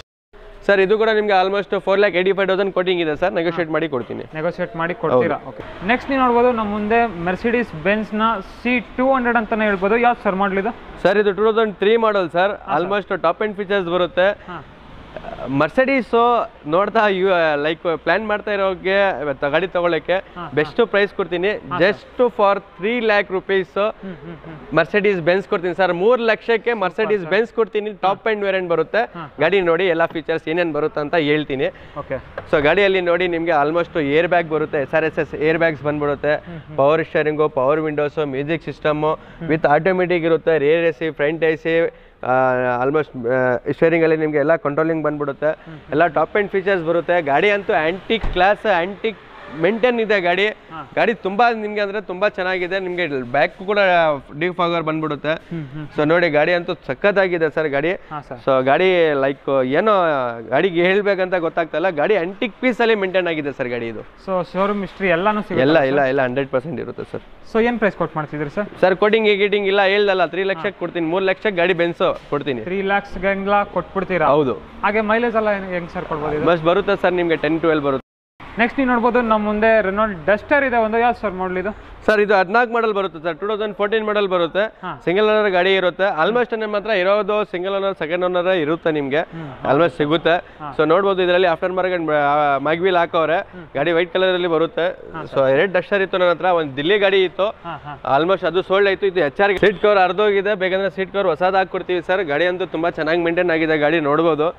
sir ಇದು ಕೂಡ ನಿಮಗೆ almost four lakh eighty five thousand quoting ಇದೆ ಸರ್ ನೆಗೋಷಿಯೇಟ್ ಮಾಡಿ ಕೊಡ್ತೀನಿ ನೆಗೋಷಿಯೇಟ್ ಮಾಡಿ ಕೊಡ್ತೀರಾ ಓಕೆ ನೆಕ್ಸ್ಟ್ ನೀವು ನೋಡ್ಬೋದು ನಮ್ಮ ಮುಂದೆ ಮೆರ್ಸಿಡೀಸ್ ಬೆನ್ಸ್ನ ಸಿ ಟೂ ಹಂಡ್ರೆಡ್ ಅಂತಾನೆ ಹೇಳ್ಬೋದು ಯಾವ್ದು ಸರ್ ಮಾಡಲಿದು ಸರ್ ಇದು two thousand three model sir almost top end features ಬರುತ್ತೆ ಹಾಂ ಮರ್ಸಡೀಸು ನೋಡ್ತಾ ಯು ಲೈಕ್ ಪ್ಲಾನ್ ಮಾಡ್ತಾ ಇರೋಗೆ ತ- ಗಾಡಿ ತಗೊಳ್ಳೋಕ್ಕೆ ಬೆಸ್ಟ್ ಪ್ರೈಸ್ ಕೊಡ್ತೀನಿ just for three lakh rupees Mercedes Benz ಕೊಡ್ತೀನಿ ಸರ್ ಮೂರು ಲಕ್ಷಕ್ಕೆ ಮರ್ಸಡೀಸ್ ಬೆನ್ಸ್ ಕೊಡ್ತೀನಿ ಟಾಪ್ ಅಂಡ್ ವೇರಿಯಂಟ್ ಬರುತ್ತೆ ಗಾಡಿ ನೋಡಿ ಎಲ್ಲ ಫೀಚರ್ಸ್ ಏನೇನು ಬರುತ್ತೆ ಅಂತ ಹೇಳ್ತೀನಿ ಓಕೆ ಸೊ ಗಾಡಿಯಲ್ಲಿ ನೋಡಿ ನಿಮಗೆ ಆಲ್ಮೋಸ್ಟ್ ಏರ್ ಬ್ಯಾಗ್ ಬರುತ್ತೆ ಎಸ್ ಆರ್ ಎಸ್ ಎಸ್ ಏರ್ ಬ್ಯಾಗ್ಸ್ ಬಂದ್ಬಿಡುತ್ತೆ power steering power windows music system with automatic ಇರುತ್ತೆ rear A C front A C almost ಸ್ಟೇರಿಂಗಲ್ಲಿ ನಿಮಗೆ ಎಲ್ಲ ಕಂಟ್ರೋಲಿಂಗ್ ಬಂದ್ಬಿಡುತ್ತೆ ಎಲ್ಲ ಟಾಪ್ ಆ್ಯಂಡ್ ಫೀಚರ್ಸ್ ಬರುತ್ತೆ ಗಾಡಿ ಅಂತೂ ಆ್ಯಂಟಿಕ್ ಕ್ಲಾಸ್ ಆ್ಯಂಟಿಕ್ ಮೇಂಟೈನ್ ಇದೆ ಗಾಡಿ ಗಾಡಿ ತುಂಬಾ ನಿಮಗೆ ಅಂದ್ರೆ ತುಂಬಾ ಚೆನ್ನಾಗಿದೆ ನಿಮಗೆ ಬ್ಯಾಕ್ ಕೂಡ ಡಿ ಫಾಗರ್ ಬಂದ್ಬಿಡುತ್ತೆ ಸೊ ನೋಡಿ ಗಾಡಿ ಅಂತೂ ಸಖತ್ತಾಗಿದೆ ಸರ್ ಗಾಡಿ ಹಾಂ ಸರ್ ಸೊ ಗಾಡಿ ಲೈಕ್ ಏನೋ ಗಾಡಿಗೆ ಹೇಳ್ಬೇಕಂತ ಗೊತ್ತಾಗ್ತಲ್ಲ ಗಾಡಿ ಅಂಟಿಕ್ ಪೀಸ್ ಅಲ್ಲಿ ಮೇಂಟೈನ್ ಆಗಿದೆ ಸರ್ ಗಾಡಿ ಇದು ಸೊ ಶೋರೂಮ್ ಹಿಸ್ಟ್ರಿ ಎಲ್ಲಾನು ಸಿಗುತ್ತೆ ಎಲ್ಲ ಇಲ್ಲ ಇಲ್ಲ ಹಂಡ್ರೆಡ್ ಪರ್ಸೆಂಟ್ ಇರುತ್ತೆ ಸರ್ ಸೊ ಏನು ಪ್ರೈಸ್ ಕೊಟ್ಟು ಮಾಡ್ತಿದ್ರಿ ಸರ್ ಸರ್ ಕೋಟಿಂಗ್ ಗೀಟಿಂಗ್ ಇಲ್ಲ ಹೇಳ್ದಲ್ಲ ತ್ರೀ ಲಕ್ಷಕ್ಕೆ ಕೊಡ್ತೀನಿ ಮೂರು ಲಕ್ಷಕ್ಕೆ ಗಾಡಿ ಬೆನ್ಸು ಕೊಡ್ತೀನಿ ತ್ರೀ ಲ್ಯಾಕ್ಸ್ಗೆಲ್ಲ ಕೊಟ್ಬಿಡ್ತೀರಾ ಹೌದು ಹಾಗೆ ಮೈಲೇಜ್ ಎಲ್ಲ ಹೆಂಗ್ ಸರ್ ಕೊಡ್ಬೋದು ಇದು ಬಸ್ ಬರುತ್ತೆ ಸರ್ ನಿಮಗೆ ಟೆನ್ ಟ್ವೆಲ್ ಬರುತ್ತೆ ನೆಕ್ಸ್ಟ್ ನೀವು ನೋಡ್ಬೋದು ನಮ್ಮ ಮುಂದೆ ರೆನಾಲ್ಡ್ ಡಸ್ಟರ್ ಇದೆ ಒಂದು ಯಾವ್ದು ಸರ್ ಮಾಡಲ್ ಇದು ಸರ್ ಇದು ಹದಿನಾಲ್ಕು ಮಾಡಲ್ ಬರುತ್ತೆ sir two thousand fourteen model ಬರುತ್ತೆ ಹಾ. ಸಿಂಗಲ್ ಓನರ್ ಗಾಡಿ ಇರುತ್ತೆ ಆಲ್ಮೋಸ್ಟ್ ನಿಮ್ಮ ಹತ್ರ ಇರೋದು ಸಿಂಗಲ್ ಓನರ್ ಸೆಕೆಂಡ್ ಓನರ್ ಇರುತ್ತೆ ನಿಮಗೆ ಆಲ್ಮೋಸ್ಟ್ ಸಿಗುತ್ತೆ ಸೊ ನೋಡ್ಬೋದು ಇದರಲ್ಲಿ ಆಫ್ಟರ್ ಮಾರ್ಕೆಟ್ ಮ್ಯಾಗ್ವೀಲ್ ಹಾಕವ್ರೆ ಗಾಡಿ ವೈಟ್ ಕಲರ್ ಅಲ್ಲಿ ಬರುತ್ತೆ ಸೊ ಎರಡು ಡಸ್ಟರ್ ಇತ್ತು ನನ್ನ ಹತ್ರ ಒಂದು ದಿಲ್ಲಿ ಗಾಡಿ ಇತ್ತು ಹಾಂ ಹಾಂ ಆಲ್ಮೋಸ್ಟ್ ಅದು ಸೋಲ್ಡ್ ಆಯ್ತು ಇದು ಎಚ್ ಆರ್ ಸೀಟ್ ಕವರ್ ಅರ್ಧೋಗಿದೆ ಬೇಕಂದ್ರೆ ಸೀಟ್ ಕವರ್ ಹೊಸದು ಹಾಕೊಡ್ತೀವಿ ಸರ್ ಗಾಡಿ ಅಂತೂ ತುಂಬಾ ಚೆನ್ನಾಗಿ ಮೇಂಟೈನ್ ಆಗಿದೆ ಗಾಡಿ ನೋಡ್ಬೋದು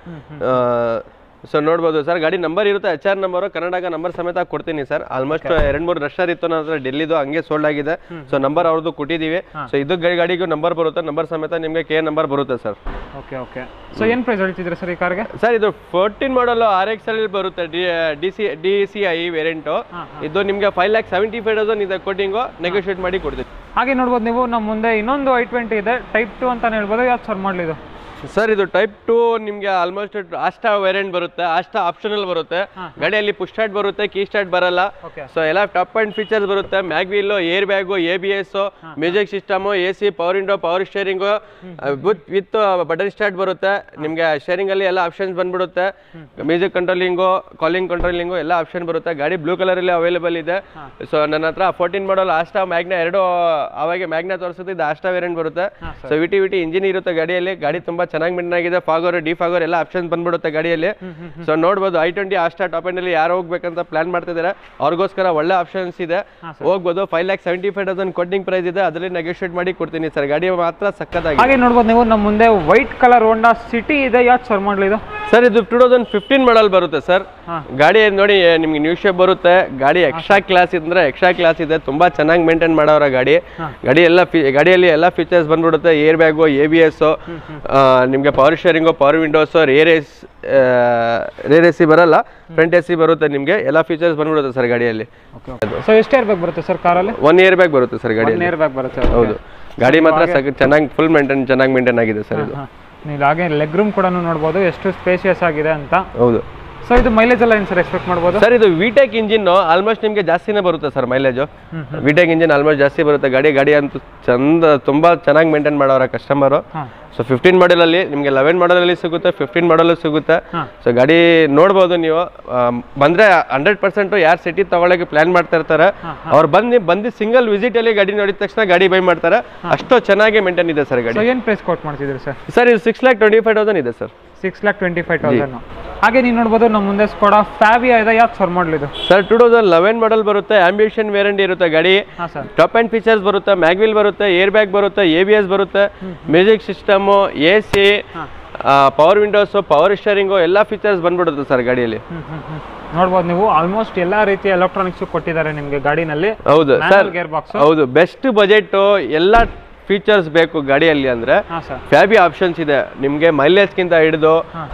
ಸೊ ನೋಡ್ಬೋದು ಸರ್ ಗಾಡಿ ನಂಬರ್ ಇರುತ್ತೆ ಎಚ್ ಆರ್ ನಂಬರು ಕನ್ನಡಗ ನಂಬರ್ ಸಮೇತ ಕೊಡ್ತೀನಿ ಸರ್ ಆಲ್ಮೋಸ್ಟ್ ಎರಡು ಮೂರು ರಷ್ಟರ್ ಇತ್ತು ನನ್ನ ಹತ್ರ ಡೆಲ್ಲಿದು ಹಂಗೆ ಸೋಲ್ಡ್ ಆಗಿದೆ ಸೊ ನಂಬರ್ ಅವ್ರದ್ದು ಕೊಟ್ಟಿದ್ದೀವಿ ಸೊ ಇದು ಗಾಡಿ ಗಾಡಿಗೂ ನಂಬರ್ ಬರುತ್ತೆ ನಂಬರ್ ಸಮೇತ ನಿಮಗೆ ಕೆ ನಂಬರ್ ಬರುತ್ತೆ ಸರ್ ಓಕೆ ಓಕೆ ಸೊ ಏನು ಪ್ರೈಸ್ ಹೇಳ್ತಿದ್ದೀರಾ ಸರ್ ಈ ಕಾರ್ಗೆ ಸರ್ ಇದು ಫೋರ್ಟೀನ್ ಮಾಡಲು ಆರ್ ಎಕ್ಸ್ ಅಲ್ಲಿ ಬರುತ್ತೆ D D C D C I variant ಹಾ, ಇದು ನಿಮಗೆ five lakh seventy five thousand ಇದೆ ಕೋಟಿಂಗು ನೆಗೋಷಿಯೇಟ್ ಮಾಡಿ ಕೊಡ್ತೀವಿ ಹಾಗೆ ನೋಡ್ಬೋದು ನೀವು ನಮ್ಮ ಮುಂದೆ ಇನ್ನೊಂದು ಐ ಟ್ವೆಂಟಿ ಇದೆ ಟೈಪ್ ಟು ಅಂತಾನೆ ಹೇಳ್ಬೋದು ಯಾವ್ದು ಸರ್ ಮಾಡಲ್ ಇದು ಸರ್ ಇದು ಟೈಪ್ ಟು ನಿಮಗೆ ಆಲ್ಮೋಸ್ಟ್ ಆಸ್ಟಾ ವೇರಿಯಂಟ್ ಬರುತ್ತೆ ಆಸ್ಟಾ ಆಪ್ಷನಲ್ ಬರುತ್ತೆ ಗಾಡಿಯಲ್ಲಿ ಪುಷ್ ಸ್ಟಾರ್ಟ್ ಬರುತ್ತೆ ಕೀ ಸ್ಟಾರ್ಟ್ ಬರಲ್ಲ ಓಕೆ ಸೊ ಎಲ್ಲ ಟಾಪ್ ಅಂಡ್ ಫೀಚರ್ಸ್ ಬರುತ್ತೆ mag wheel air bag A B S music system A C power window power steering with button start ಬರುತ್ತೆ ನಿಮಗೆ steering ಅಲ್ಲಿ ಎಲ್ಲ ಆಪ್ಷನ್ಸ್ ಬಂದ್ಬಿಡುತ್ತೆ ಮ್ಯೂಸಿಕ್ ಕಂಟ್ರೋಲಿಂಗು ಕಾಲಿಂಗ್ ಕಂಟ್ರೋಲಿಂಗು ಎಲ್ಲ option ಬರುತ್ತೆ ಗಾಡಿ ಬ್ಲೂ ಕಲರ್ ಅಲ್ಲಿ ಅವೈಲೇಬಲ್ ಇದೆ ಸೊ ನನ್ನ ಹತ್ರ ಫೋರ್ಟೀನ್ ಮಾಡಲ್ ಆಸ್ಟಾ ಮ್ಯಾಗ್ನ ಎರಡು ಅವಾಗೆ ಮ್ಯಾಗ್ನ ತೋರಿಸುತ್ತೆ ಇದು ಆಸ್ಟಾ ವೇರಿಯಂಟ್ ಬರುತ್ತೆ ಸೊ ವಿಟಿ ವಿಟಿ ಇಂಜಿನ್ ಇರುತ್ತೆ ಗಾಡಿಯಲ್ಲಿ ಗಾಡಿ ತುಂಬಾ ಚೆನ್ನಾಗಿ ಮೇಂಟೈನ್ ಆಗಿದೆ ಫಾಗೋರ್ ಡಿ ಫಾಗೋರ್ ಎಲ್ಲ ಆಪ್ಷನ್ ಬಂದ್ಬಿಡುತ್ತೆ ಗಾಡಿಯಲ್ಲಿ ಸೊ ನೋಡ್ಬೋದು i twenty Asta top end ಅಲ್ಲಿ ಯಾರು ಹೋಗ್ಬೇಕಂತ ಪ್ಲಾನ್ ಮಾಡ್ತಿದ್ದಾರೆ ಅವ್ರಿಗೋಸ್ಕರ ಒಳ್ಳೆ ಆಪ್ಷನ್ಸ್ ಇದೆ ಹೋಗ್ಬೋದು five lakh seventy five thousand quoting price ಇದೆ ಅದರಲ್ಲಿ ನೆಗೋಷಿಯೇಟ್ ಮಾಡಿ ಕೊಡ್ತೀನಿ ಸರ್ ಗಾಡಿ ಮಾತ್ರ ಸಕ್ಕತ್ತಾಗಿ ಹಾಗೆ ನೋಡ್ಬೋದು ನೀವು ನಮ್ಮ ಮುಂದೆ ವೈಟ್ ಕಲರ್ ಹೋಂಡಾ ಸಿಟಿ ಇದೆ ಯಾವ್ದು ಸರ್ ಮಾಡಲ್ ಇದು ಸರ್ ಇದು ಟೂ ತೌಸಂಡ್ ಫಿಫ್ಟೀನ್ ಮಾಡಲ್ ಬರುತ್ತೆ ಸರ್ ಹಾ. ಗಾಡಿ ನೋಡಿ ನಿಮ್ಗೆ ನ್ಯೂ ಶೇಪ್ ಬರುತ್ತೆ ಗಾಡಿ ಎಕ್ಸ್ಟ್ರಾ ಕ್ಲಾಸ್ ಇದ್ರೆ ಎಕ್ಸ್ಟ್ರಾ ಕ್ಲಾಸ್ ಇದೆ ತುಂಬಾ ಚೆನ್ನಾಗಿ ಮೇಂಟೈನ್ ಮಾಡೋರ ಗಾಡಿ ಗಾಡಿ ಎಲ್ಲ ಫಿ- ಗಾಡಿಯಲ್ಲಿ ಎಲ್ಲ ಫೀಚರ್ಸ್ ಬಂದ್ಬಿಡುತ್ತೆ air bag A B S ನಿಮಗೆ power steering power windows rear S rear A C ಬರಲ್ಲ ಫ್ರಂಟ್ ಎ ಸಿ ಬರುತ್ತೆ ನಿಮಗೆ ಎಲ್ಲ ಫೀಚರ್ಸ್ ಬಂದ್ಬಿಡುತ್ತೆ ಸರ್ ಗಾಡಿಯಲ್ಲಿ ಓಕೆ ಸೊ ಎಷ್ಟು ಇಯರ್ ಬ್ಯಾಗ್ ಬರುತ್ತೆ ಸರ್ ಕಾರಲ್ಲಿ ಒನ್ ಇಯರ್ ಬ್ಯಾಗ್ ಬರುತ್ತೆ ಸರ್ ಗಾಡಿಯಲ್ಲಿ ಇಯರ್ ಬ್ಯಾಗ್ ಬರುತ್ತೆ ಹೌದು ಗಾಡಿ ಮಾತ್ರ ಸಕ್ ಚೆನ್ನಾಗಿ ಫುಲ್ ಮೇಂಟೈನ್ ಚೆನ್ನಾಗಿ ಮೇಂಟೈನ್ ಆಗಿದೆ ಸರ್ ಇದು ಹಾಂ ನೀವು ಹಾಗೆ ಲೆಗ್ ರೂಮ್ ಕೂಡ ನೋಡ್ಬೋದು ಎಷ್ಟು ಸ್ಪೇಷಿಯಸ್ ಆಗಿದೆ ಅಂತ ಹೌದು ಸೊ ಇದು ಮೈಲೇಜ್ ಎಲ್ಲ ಏನು ಸರ್ ಎಕ್ಸ್ಪೆಕ್ಟ್ ಮಾಡ್ಬೋದು ಸರ್ ಇದು ವಿಟೆಕ್ ಇಂಜಿನ್ ಆಲ್ಮೋಸ್ಟ್ ನಿಮಗೆ ಜಾಸ್ತಿನೇ ಬರುತ್ತೆ sir mileage VTEC engine almost ಜಾಸ್ತಿ ಬರುತ್ತೆ ಗಾಡಿ ಗಾಡಿ ಅಂತೂ ಚಂದ ತುಂಬಾ ಚೆನ್ನಾಗಿ ಮೇಂಟೈನ್ ಮಾಡೋರ ಕಸ್ಟಮರು ಹಾಂ ಸೊ ಫಿಫ್ಟೀನ್ ಮಾಡಲಲ್ಲಿ ನಿಮಗೆ ಲೆವೆನ್ ಮಾಡಲಲ್ಲಿ ಸಿಗುತ್ತೆ ಫಿಫ್ಟೀನ್ ಮಾಡಲು ಸಿಗುತ್ತೆ ಹಾ. ಸೊ ಗಾಡಿ ನೋಡ್ಬೋದು ನೀವು ಆಮ್, ಬಂದ್ರೆ ಹಂಡ್ರೆಡ್ ಪರ್ಸೆಂಟ್ ಯಾರು ಸಿಟಿ ತಗೊಳ್ಳೋಕೆ ಪ್ಲಾನ್ ಮಾಡ್ತಾ ಇರ್ತಾರೆ ಅವ್ರು ಬಂದು ಬಂದು ಸಿಂಗಲ್ ವಿಸಿಟ್ ಅಲ್ಲಿ ಗಾಡಿ ನೋಡಿದ ತಕ್ಷಣ ಗಾಡಿ ಬೈ ಮಾಡ್ತಾರೆ ಅಷ್ಟು ಚೆನ್ನಾಗಿ ಮೇಂಟೈನ್ ಇದೆ ಸರ್ ಸೊ ಗಾಡಿ ಏನು ಪ್ರೈಸ್ ಕೊಟ್ ಮಾಡ್ತಿದ್ದೀರಿ ಸರ್ ಸರ್ ಇದು six lakh twenty five thousand ಇದೆ sir six lakh twenty five thousand ಹಾಗೆ ನೀವು ನೋಡ್ಬೋದು ನಮ್ಮ ಮುಂದೆ ಸ್ಕೋಡ ಫ್ಯಾವಿಯಾ ಇದೆ ಯಾವ್ದು ಸರ್ ಮಾಡಲ್ ಇದು sir two thousand eleven model ಬರುತ್ತೆ ಆಂಬಿಷನ್ ವೇರಿಯಂಟ್ ಇರುತ್ತೆ ಗಾಡಿ ಹಾಂ ಸರ್ ಟಾಪ್ ಆ್ಯಂಡ್ ಫೀಚರ್ಸ್ ಬರುತ್ತೆ ಮ್ಯಾಗ್ವಿಲ್ ಬರುತ್ತೆ ಏರ್ ಬ್ಯಾಗ್ ಬರುತ್ತೆ ಎ ಬಿ ಎಸ್ ಬರುತ್ತೆ music system A C power windows power steering ಎಲ್ಲ ಫೀಚರ್ಸ್ ಬಂದ್ಬಿಡುತ್ತೆ ಸರ್ ಗಾಡಿಯಲ್ಲಿ ಹ್ಮ್ ಹ್ಮ್ ಹ್ಮ್. ನೋಡ್ಬೋದು ನೀವು ಆಲ್ಮೋಸ್ಟ್ ಎಲ್ಲಾ ರೀತಿಯ ಎಲೆಕ್ಟ್ರಾನಿಕ್ಸ್ ಕೊಟ್ಟಿದ್ದಾರೆ ನಿಮಗೆ ಗಾಡಿನಲ್ಲಿ ಹೌದು ಸರ್ ಗೇರ್ ಬಾಕ್ಸ್ ಹೌದು ಬೆಸ್ಟ್ ಬಜೆಟು ಎಲ್ಲ ಫೀಚರ್ಸ್ ಬೇಕು ಗಾಡಿಯಲ್ಲಿ ಅಂದರೆ ಹಾಂ ಸರ್ ಫ್ಯಾಬಿ ಆಪ್ಷನ್ಸ್ ಇದೆ ನಿಮಗೆ ಮೈಲೇಜ್ಗಿಂತ ಹಿಡಿದು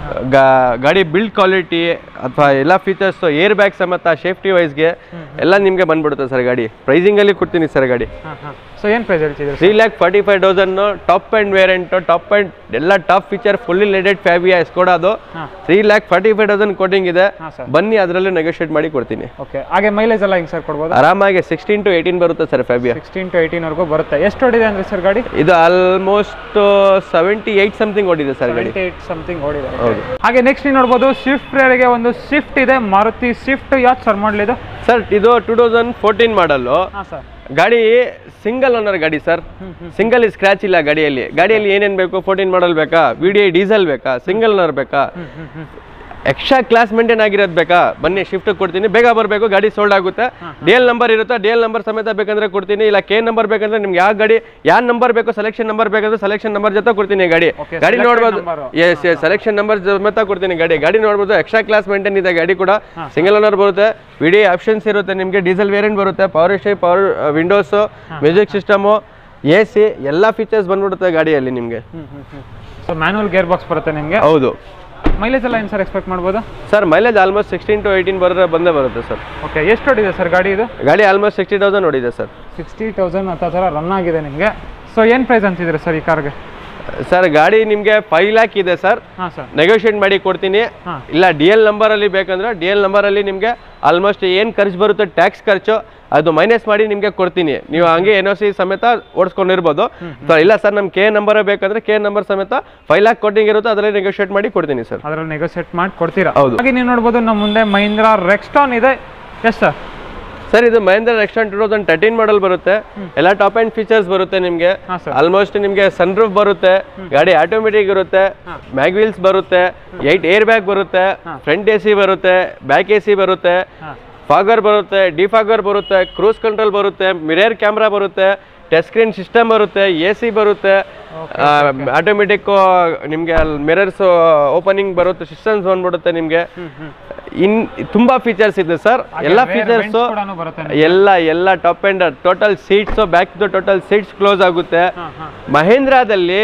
ಗಾಡಿ ಬಿಲ್ಡ್ ಕ್ವಾಲಿಟಿ ಅಥವಾ ಎಲ್ಲ ಫೀಚರ್ಸ್ ಏರ್ ಬ್ಯಾಗ್ ಸಮೇತ ಸೇಫ್ಟಿ ವೈಸ್ಗೆ ಎಲ್ಲ ನಿಮಗೆ ಬಂದ್ಬಿಡುತ್ತೆ ಸರ್ ಗಾಡಿ ಪ್ರೈಸಿಂಗಲ್ಲಿ ಕೊಡ್ತೀನಿ ಸರ್ ಗಾಡಿ ಹಾಂ ಹಾಂ ಸೊ ಏನು ಪ್ರೈಸ್ ಹೇಳ್ತಿದ್ದೀರಿ three lakh forty five thousand top end variant top end ಎಲ್ಲ top feature fully loaded Fabia ಎಸ್ಕೊಡೋದು ಹಾಂ three lakh forty five thousand quoting ಇದೆ ಹಾಂ ಸರ್ ಬನ್ನಿ ಅದರಲ್ಲೂ ನೆಗೋಷಿಯೇಟ್ ಮಾಡಿ ಕೊಡ್ತೀನಿ ಓಕೆ ಹಾಗೆ ಮೈಲೇಜ್ ಎಲ್ಲ ಹಿಂಗೆ ಸರ್ ಕೊಡ್ಬೋದು ಆರಾಮಾಗಿ ಸಿಕ್ಸ್ಟೀನ್ ಟು ಏಯ್ಟೀನ್ ಬರುತ್ತೆ ಸರ್ ಫ್ಯಾಬಿಯಾ ಸಿಕ್ಸ್ಟೀನ್ ಟು ಏಯ್ಟೀನ್ವರೆಗೂ ಬರುತ್ತೆ ಎಷ್ಟು ಹೊಡಿದೆ ಅಂದರೆ ಸರ್ ಗಾಡಿ ಇದು ಆಲ್ಮೋಸ್ಟ್ ಸೆವೆಂಟಿ ಏಯ್ಟ್ ಸಮಥಿಂಗ್ ಓಡಿದೆ ಸರ್ ಗಾಡಿ ಏಯ್ಟ್ ಸಮಥಿಂಗ್ ಓಡಿದೆ ಹೌದು ಹಾಗೆ ನೆಕ್ಸ್ಟ್ ನೀವು ನೋಡ್ಬೋದು ಸ್ವಿಫ್ಟ್ ರೇರಿಗೆ ಒಂದು ಸ್ವಿಫ್ಟ್ ಇದೆ ಮಾರುತಿ ಸ್ವಿಫ್ಟ್ ಯಾವ್ದು ಸರ್ ಮಾಡಲಿದು ಸರ್ ಇದು ಟೂ ತೌಸಂಡ್ ಫೋರ್ಟೀನ್ ಮಾಡಲ್ಲು ಹಾಂ ಸರ್ ಗಾಡಿ ಸಿಂಗಲ್ ಓನರ್ ಗಾಡಿ ಸರ್ ಸಿಂಗಲ್ ಸ್ಕ್ರಾಚ್ ಇಲ್ಲ ಗಾಡಿಯಲ್ಲಿ ಗಾಡಿಯಲ್ಲಿ ಏನೇನು ಬೇಕು ಫೋರ್ಟೀನ್ ಮಾಡಲ್ ಬೇಕಾ ವಿ ಡಿ ಐ ಡೀಸೆಲ್ ಬೇಕಾ ಸಿಂಗಲ್ ಓನರ್ ಬೇಕಾ ಎಕ್ಸ್ಟ್ರಾ ಕ್ಲಾಸ್ ಮೇಂಟೈನ್ ಆಗಿರೋದು ಬೇಕಾ ಬನ್ನಿ ಶಿಫ್ಟ್ ಕೊಡ್ತೀನಿ ಬೇಗ ಬರಬೇಕು ಗಾಡಿ ಸೋಲ್ಡ್ ಆಗುತ್ತೆ ಡಿ ಎಲ್ ನಂಬರ್ ಇರುತ್ತೆ ಡಿ ಎಲ್ ನಂಬರ್ ಸಮೇತ ಬೇಕಂದ್ರೆ ಕೊಡ್ತೀನಿ ಇಲ್ಲ ಕೆ ನಂಬರ್ ಬೇಕಂದ್ರೆ ನಿಮ್ಗೆ ಯಾವ ಗಾಡಿ ಯಾವ ನಂಬರ್ ಬೇಕು ಸೆಲೆಕ್ಷನ್ ನಂಬರ್ ಬೇಕಂದ್ರೆ ಸೆಲೆಕ್ಷನ್ ನಂಬರ್ ಜೊತೆ ಕೊಡ್ತೀನಿ ಗಾಡಿ Okay, ಗಾಡಿ selected ನೋಡ್ಬೋದು number. S S selection number ಸಮೇತ ಕೊಡ್ತೀನಿ ಗಾಡಿ ಗಾಡಿ ನೋಡ್ಬೋದು ಎಕ್ಸ್ಟ್ರಾ ಕ್ಲಾಸ್ ಮೇಂಟೈನ್ ಇದೆ ಗಾಡಿ ಕೂಡ ಸಿಂಗಲ್ ಓನರ್ ಬರುತ್ತೆ ವಿಡಿ ಆಪ್ಷನ್ಸ್ ಇರುತ್ತೆ ನಿಮಗೆ ಡೀಸೆಲ್ ವೇರಿಯಂಟ್ ಬರುತ್ತೆ ಪವರ್ ಸ್ಟೇ power windows music system A C ಎಲ್ಲ ಫೀಚರ್ಸ್ ಬಂದ್ಬಿಡುತ್ತೆ ಗಾಡಿಯಲ್ಲಿ ನಿಮಗೆ ಸೊ ಮ್ಯಾನುವಲ್ ಗೇರ್ ಬಾಕ್ಸ್ ಬರುತ್ತೆ ನಿಮಗೆ ಹೌದು ಮೈಲೇಜ್ ಎಲ್ಲ ಏನು ಸರ್ ಎಕ್ಸ್ಪೆಕ್ಟ್ ಮಾಡ್ಬೋದು sir mileage almost sixteen to eighteen ಬರೋದ್ರೆ ಬಂದೇ ಬರುತ್ತೆ ಸರ್ ಓಕೆ ಎಷ್ಟು ಹೊಡಿದೆ ಸರ್ ಗಾಡಿ ಇದು ಗಾಡಿ ಆಲ್ಮೋಸ್ಟ್ ಸಿಕ್ಸ್ಟಿ ತೌಸಂಡ್ ನೋಡಿದೆ ಸರ್ ಸಿಕ್ಸ್ಟಿ ತೌಸಂಡ್ ಆ ಥರ ರನ್ ಆಗಿದೆ ನಿಮಗೆ ಸೊ ಏನು ಪ್ರೈಸ್ ಅಂತಿದ್ದೀರಾ ಸರ್ ಈ ಕಾರ್ಗೆ ಸರ್ ಗಾಡಿ ನಿಮಗೆ ಫೈವ್ ಲ್ಯಾಕ್ ಇದೆ ಸರ್ ಹಾಂ ಸರ್ ನೆಗೋಷಿಯೇಟ್ ಮಾಡಿ ಕೊಡ್ತೀನಿ ಹಾಂ. ಇಲ್ಲ ಡಿ ಎಲ್ ನಂಬರಲ್ಲಿ ಬೇಕಂದ್ರೆ ಡಿ ಎಲ್ ನಂಬರಲ್ಲಿ ನಿಮಗೆ ಆಲ್ಮೋಸ್ಟ್ ಏನು ಖರ್ಚು ಬರುತ್ತೆ ಟ್ಯಾಕ್ಸ್ ಖರ್ಚು ಅದು ಮೈನಸ್ ಮಾಡಿ ನಿಮಗೆ ಕೊಡ್ತೀನಿ ನೀವು ಹಂಗೆ ಎನ್ ಒ ಸಿ ಸಮೇತ ಓಡಿಸ್ಕೊಂಡಿರ್ಬೋದು ಸೊ ಇಲ್ಲ ಸರ್ ನಮ್ಗೆ ಕೆ ನಂಬರ್ ಬೇಕಂದ್ರೆ ಕೆ ನಂಬರ್ ಸಮೇತ ಫೈವ್ ಲ್ಯಾಕ್ ಕೊಟ್ಟಿಂಗ್ ಇರುತ್ತೆ ಅದರಲ್ಲಿ ನೆಗೋಷಿಯೇಟ್ ಮಾಡಿ ಕೊಡ್ತೀನಿ ಸರ್ ಅದರಲ್ಲಿ ನೆಗೋಸಿಯೇಟ್ ಮಾಡಿ ಕೊಡ್ತೀರಾ ಹೌದು. ಹಾಗೆ ನೀವು ನೋಡ್ಬೋದು ನಮ್ಮ ಮುಂದೆ ಮಹೀಂದ್ರ ರೆಕ್ಸ್ಟಾನ್ ಇದೆ ಎಷ್ಟು ಸರ್ ಸರ್ ಇದು Mahindra Rexton two thousand thirteen model ಬರುತ್ತೆ ಎಲ್ಲ ಟಾಪ್ ಆ್ಯಂಡ್ ಫೀಚರ್ಸ್ ಬರುತ್ತೆ ನಿಮಗೆ ಹಾಂ ಸರ್ ಆಲ್ಮೋಸ್ಟ್ ನಿಮಗೆ ಸನ್ ರೂಫ್ ಬರುತ್ತೆ ಗಾಡಿ ಆಟೋಮೆಟಿಕ್ ಇರುತ್ತೆ ಮ್ಯಾಗ್ ವೀಲ್ಸ್ ಬರುತ್ತೆ ಏಯ್ಟ್ ಏರ್ ಬ್ಯಾಗ್ ಬರುತ್ತೆ ಫ್ರಂಟ್ ಎ ಸಿ ಬರುತ್ತೆ ಬ್ಯಾಕ್ ಎ ಸಿ ಬರುತ್ತೆ ಹಾಂ ಫಾಗರ್ ಬರುತ್ತೆ ಡಿಫಾಗರ್ ಬರುತ್ತೆ ಕ್ರೂಸ್ ಕಂಟ್ರೋಲ್ ಬರುತ್ತೆ ಮಿರರ್ ಕ್ಯಾಮ್ರಾ ಬರುತ್ತೆ ಟಚ್ ಸ್ಕ್ರೀನ್ ಸಿಸ್ಟಮ್ ಬರುತ್ತೆ ಎ ಸಿ ಬರುತ್ತೆ ಆಟೋಮೆಟಿಕ್ ನಿಮಗೆ ಅಲ್ಲಿ ಮಿರರ್ಸ್ ಓಪನಿಂಗ್ ಬರುತ್ತೆ ಸಿಸ್ಟಮ್ಸ್ ಬಂದ್ಬಿಡುತ್ತೆ ನಿಮಗೆ ಹ್ಞೂ ಹ್ಞೂ ಇನ್ ತುಂಬಾ ಫೀಚರ್ಸ್ ಇದೆ ಸರ್ ಎಲ್ಲ ಫೀಚರ್ಸ್ ಕೂಡ ಬರುತ್ತೆ ಎಲ್ಲ ಎಲ್ಲ top end total seats back total seats close ಆಗುತ್ತೆ ಹಾಂ ಹಾಂ ಮಹೇಂದ್ರದಲ್ಲಿ